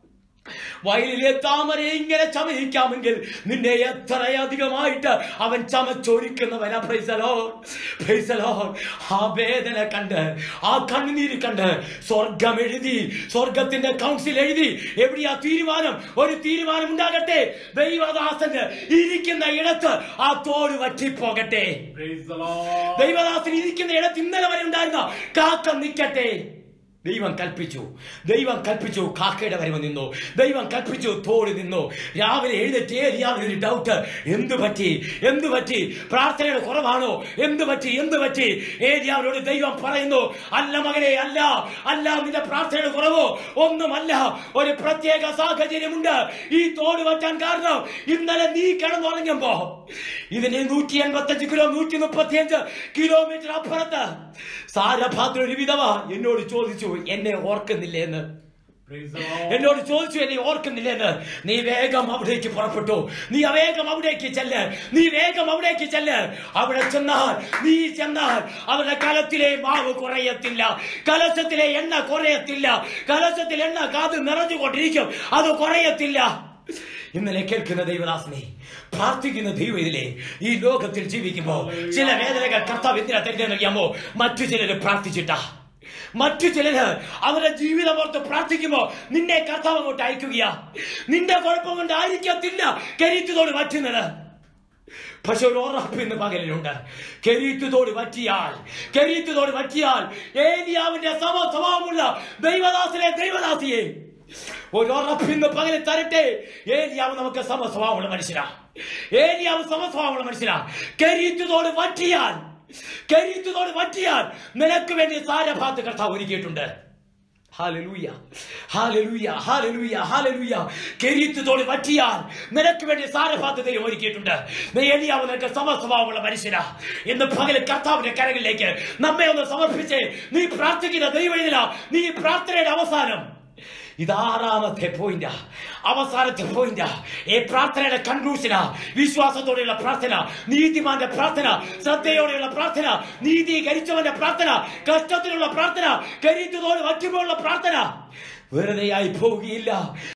വയലിലെ താമരയെ ഇങ്ങനെ ചമയിക്കാമെങ്കിൽ നിന്നെ എത്രയധികമായിട്ട് അവൻ ചമച്ചൊരുക്കുന്നവനാ പ്രൈസലോ പ്രൈസലോ ആ വേദന കണ്ട് ആ കണ്ണുനീര് കണ്ട് സ്വർഗം എഴുതി സ്വർഗത്തിന്റെ കൗൺസിൽ എഴുതി എവിടെയാ തീരുമാനം ഒരു തീരുമാനം ഉണ്ടാകട്ടെ ദൈവദാസന് ഇരിക്കുന്ന ഇടത്ത് ആ തോട് വറ്റിപ്പോകട്ടെ
Praise the Lord.
ദൈവദാസൻ ഇരിക്കുന്ന ഇടത്ത് ഇന്നലെ വരെ ഉണ്ടായിരുന്ന കാക്ക നിൽക്കട്ടെ ദൈവം കൽപ്പിച്ചു ദൈവം കൽപ്പിച്ചു കാക്കയുടെ വരവ് നിന്നു ദൈവം കൽപ്പിച്ചു തോട് നിന്നു രാവിലെ എഴുന്നേറ്റ് ഏലിയാവിന് ഒരു ഡൗട്ട് എന്തു പറ്റി എന്തു പറ്റി പ്രാർത്ഥനയുടെ കുറവാണോ എന്തു പറ്റി എന്തു പറ്റി ഏലിയാവിനോട് ദൈവം പറയുന്നു അല്ല മകനെ അല്ല അല്ല നിന്റെ പ്രാർത്ഥനയുടെ കുറവോ ഒന്നുമല്ല ഒരു പ്രത്യേക സാഹചര്യമുണ്ട് ഈ തോട് വറ്റാൻ കാരണം ഇന്നലെ നീ കിടന്നുറങ്ങുമ്പോ ഇതിന് നൂറ്റി എൺപത്തഞ്ച് കിലോ നൂറ്റി മുപ്പത്തി അഞ്ച് കിലോമീറ്റർ അപ്പുറത്ത് സാരഭാദ്ര ഒരു വിധവ എന്നോട് ചോദിച്ചു എന്നെ ഓർക്കുന്നില്ലേ എന്ന്
Praise the Lord.
എന്നോട് ചോദിച്ചു എന്നെ ഓർക്കുന്നില്ലെന്ന് നീ വേഗം അവിടേക്ക് പുറപ്പെട്ടു നീ വേഗം അവിടേക്ക് ചെല്ല് നീ വേഗം അവിടേക്ക് ചെല്ല് അവിടെ ചെന്നാൽ നീ ചെന്നാൽ അവരുടെ കലത്തിലെ മാവ് കുറയത്തില്ല കലശത്തിലെ എണ്ണ കുറയത്തില്ല കലശത്തിൽ എണ്ണ കാത് നിറഞ്ഞുകൊണ്ടിരിക്കും അത് കുറയത്തില്ല ഇന്നലെ കേൾക്കുന്ന ദൈവദാസനെ പ്രാർത്ഥിക്കുന്ന ദൈവം ഇതിലെ ഈ ലോകത്തിൽ ജീവിക്കുമ്പോ ചില വേദനകൾ കർത്താവ് എന്തിനാ തെരഞ്ഞെടുക്കാമോ മറ്റു ചിലര് പ്രാർത്ഥിച്ചിട്ടാ മറ്റു ചിലര് അവരുടെ ജീവിതം ഓർത്ത് പ്രാർത്ഥിക്കുമ്പോ നിന്നെ കർത്താവ് അങ്ങോട്ട് അയക്കുകയാ നിന്റെ കുഴപ്പം കൊണ്ട് ആയിരിക്കത്തില്ല കരീത്തതോട് പറ്റുന്നത് പക്ഷെ ഒരു ഉറപ്പ് ഇന്ന് പകലിലുണ്ട് കെരീത്തുതോട് പറ്റിയാൽ കെരീത്തുതോട് പറ്റിയാൽ ഏലിയാവിന്റെ സമ സ്വഭാവമുള്ള ദൈവദാസിലെ ദൈവദാസിയെ ഒരു ഉറപ്പ് ഇന്ന് പകലിൽ തരട്ടെ ഏലിയാവ് നമുക്ക് സമ സ്വഭാവമുള്ള മനുഷ്യനാ ഏലിയാവ് സമ സ്വഭാവമുള്ള മനുഷ്യനാ കെരീത്തുതോട് പറ്റിയാൽ കരീത്തുതോട് പറ്റിയാൽ നിനക്ക് വേണ്ടി സാരഭാത്ത് കർത്താവ് ഒരുക്കിയിട്ടുണ്ട് ഹാലലൂയ ഹാലലൂയ ഹാലലൂയ ഹാലലൂയ കെരീത്തുതോട് പറ്റിയാൽ നിനക്ക് വേണ്ടി സാരഭാത്ത് ദൈവം ഒരുക്കിയിട്ടുണ്ട് നീ എളിയാവ് നിനക്ക് സമസ്വഭാവമുള്ള മനുഷ്യനാ ഇന്ന് പകല് കർത്താവിന്റെ കരകളിലേക്ക് നമ്മെ ഒന്ന് സമർപ്പിച്ച് നീ പ്രാർത്ഥിക്കുന്ന ദൈവം നീ പ്രാർത്ഥനയുടെ അവസാനം ഇത് ആറാമത്തെ പോയിന്റാ അവസാനത്തെ പോയിന്റാ ഈ പ്രാർത്ഥനയുടെ കൺക്ലൂഷനാ വിശ്വാസത്തോടെയുള്ള പ്രാർത്ഥന നീതിമാന്റെ പ്രാർത്ഥന ശ്രദ്ധയോടെയുള്ള പ്രാർത്ഥന നീതീകരിച്ചവന്റെ പ്രാർത്ഥന കഷ്ടത്തിലുള്ള പ്രാർത്ഥന കരീത്തതോട് വറ്റുമ്പോഴുള്ള പ്രാർത്ഥന വെറുതെയായി പോവുകയില്ല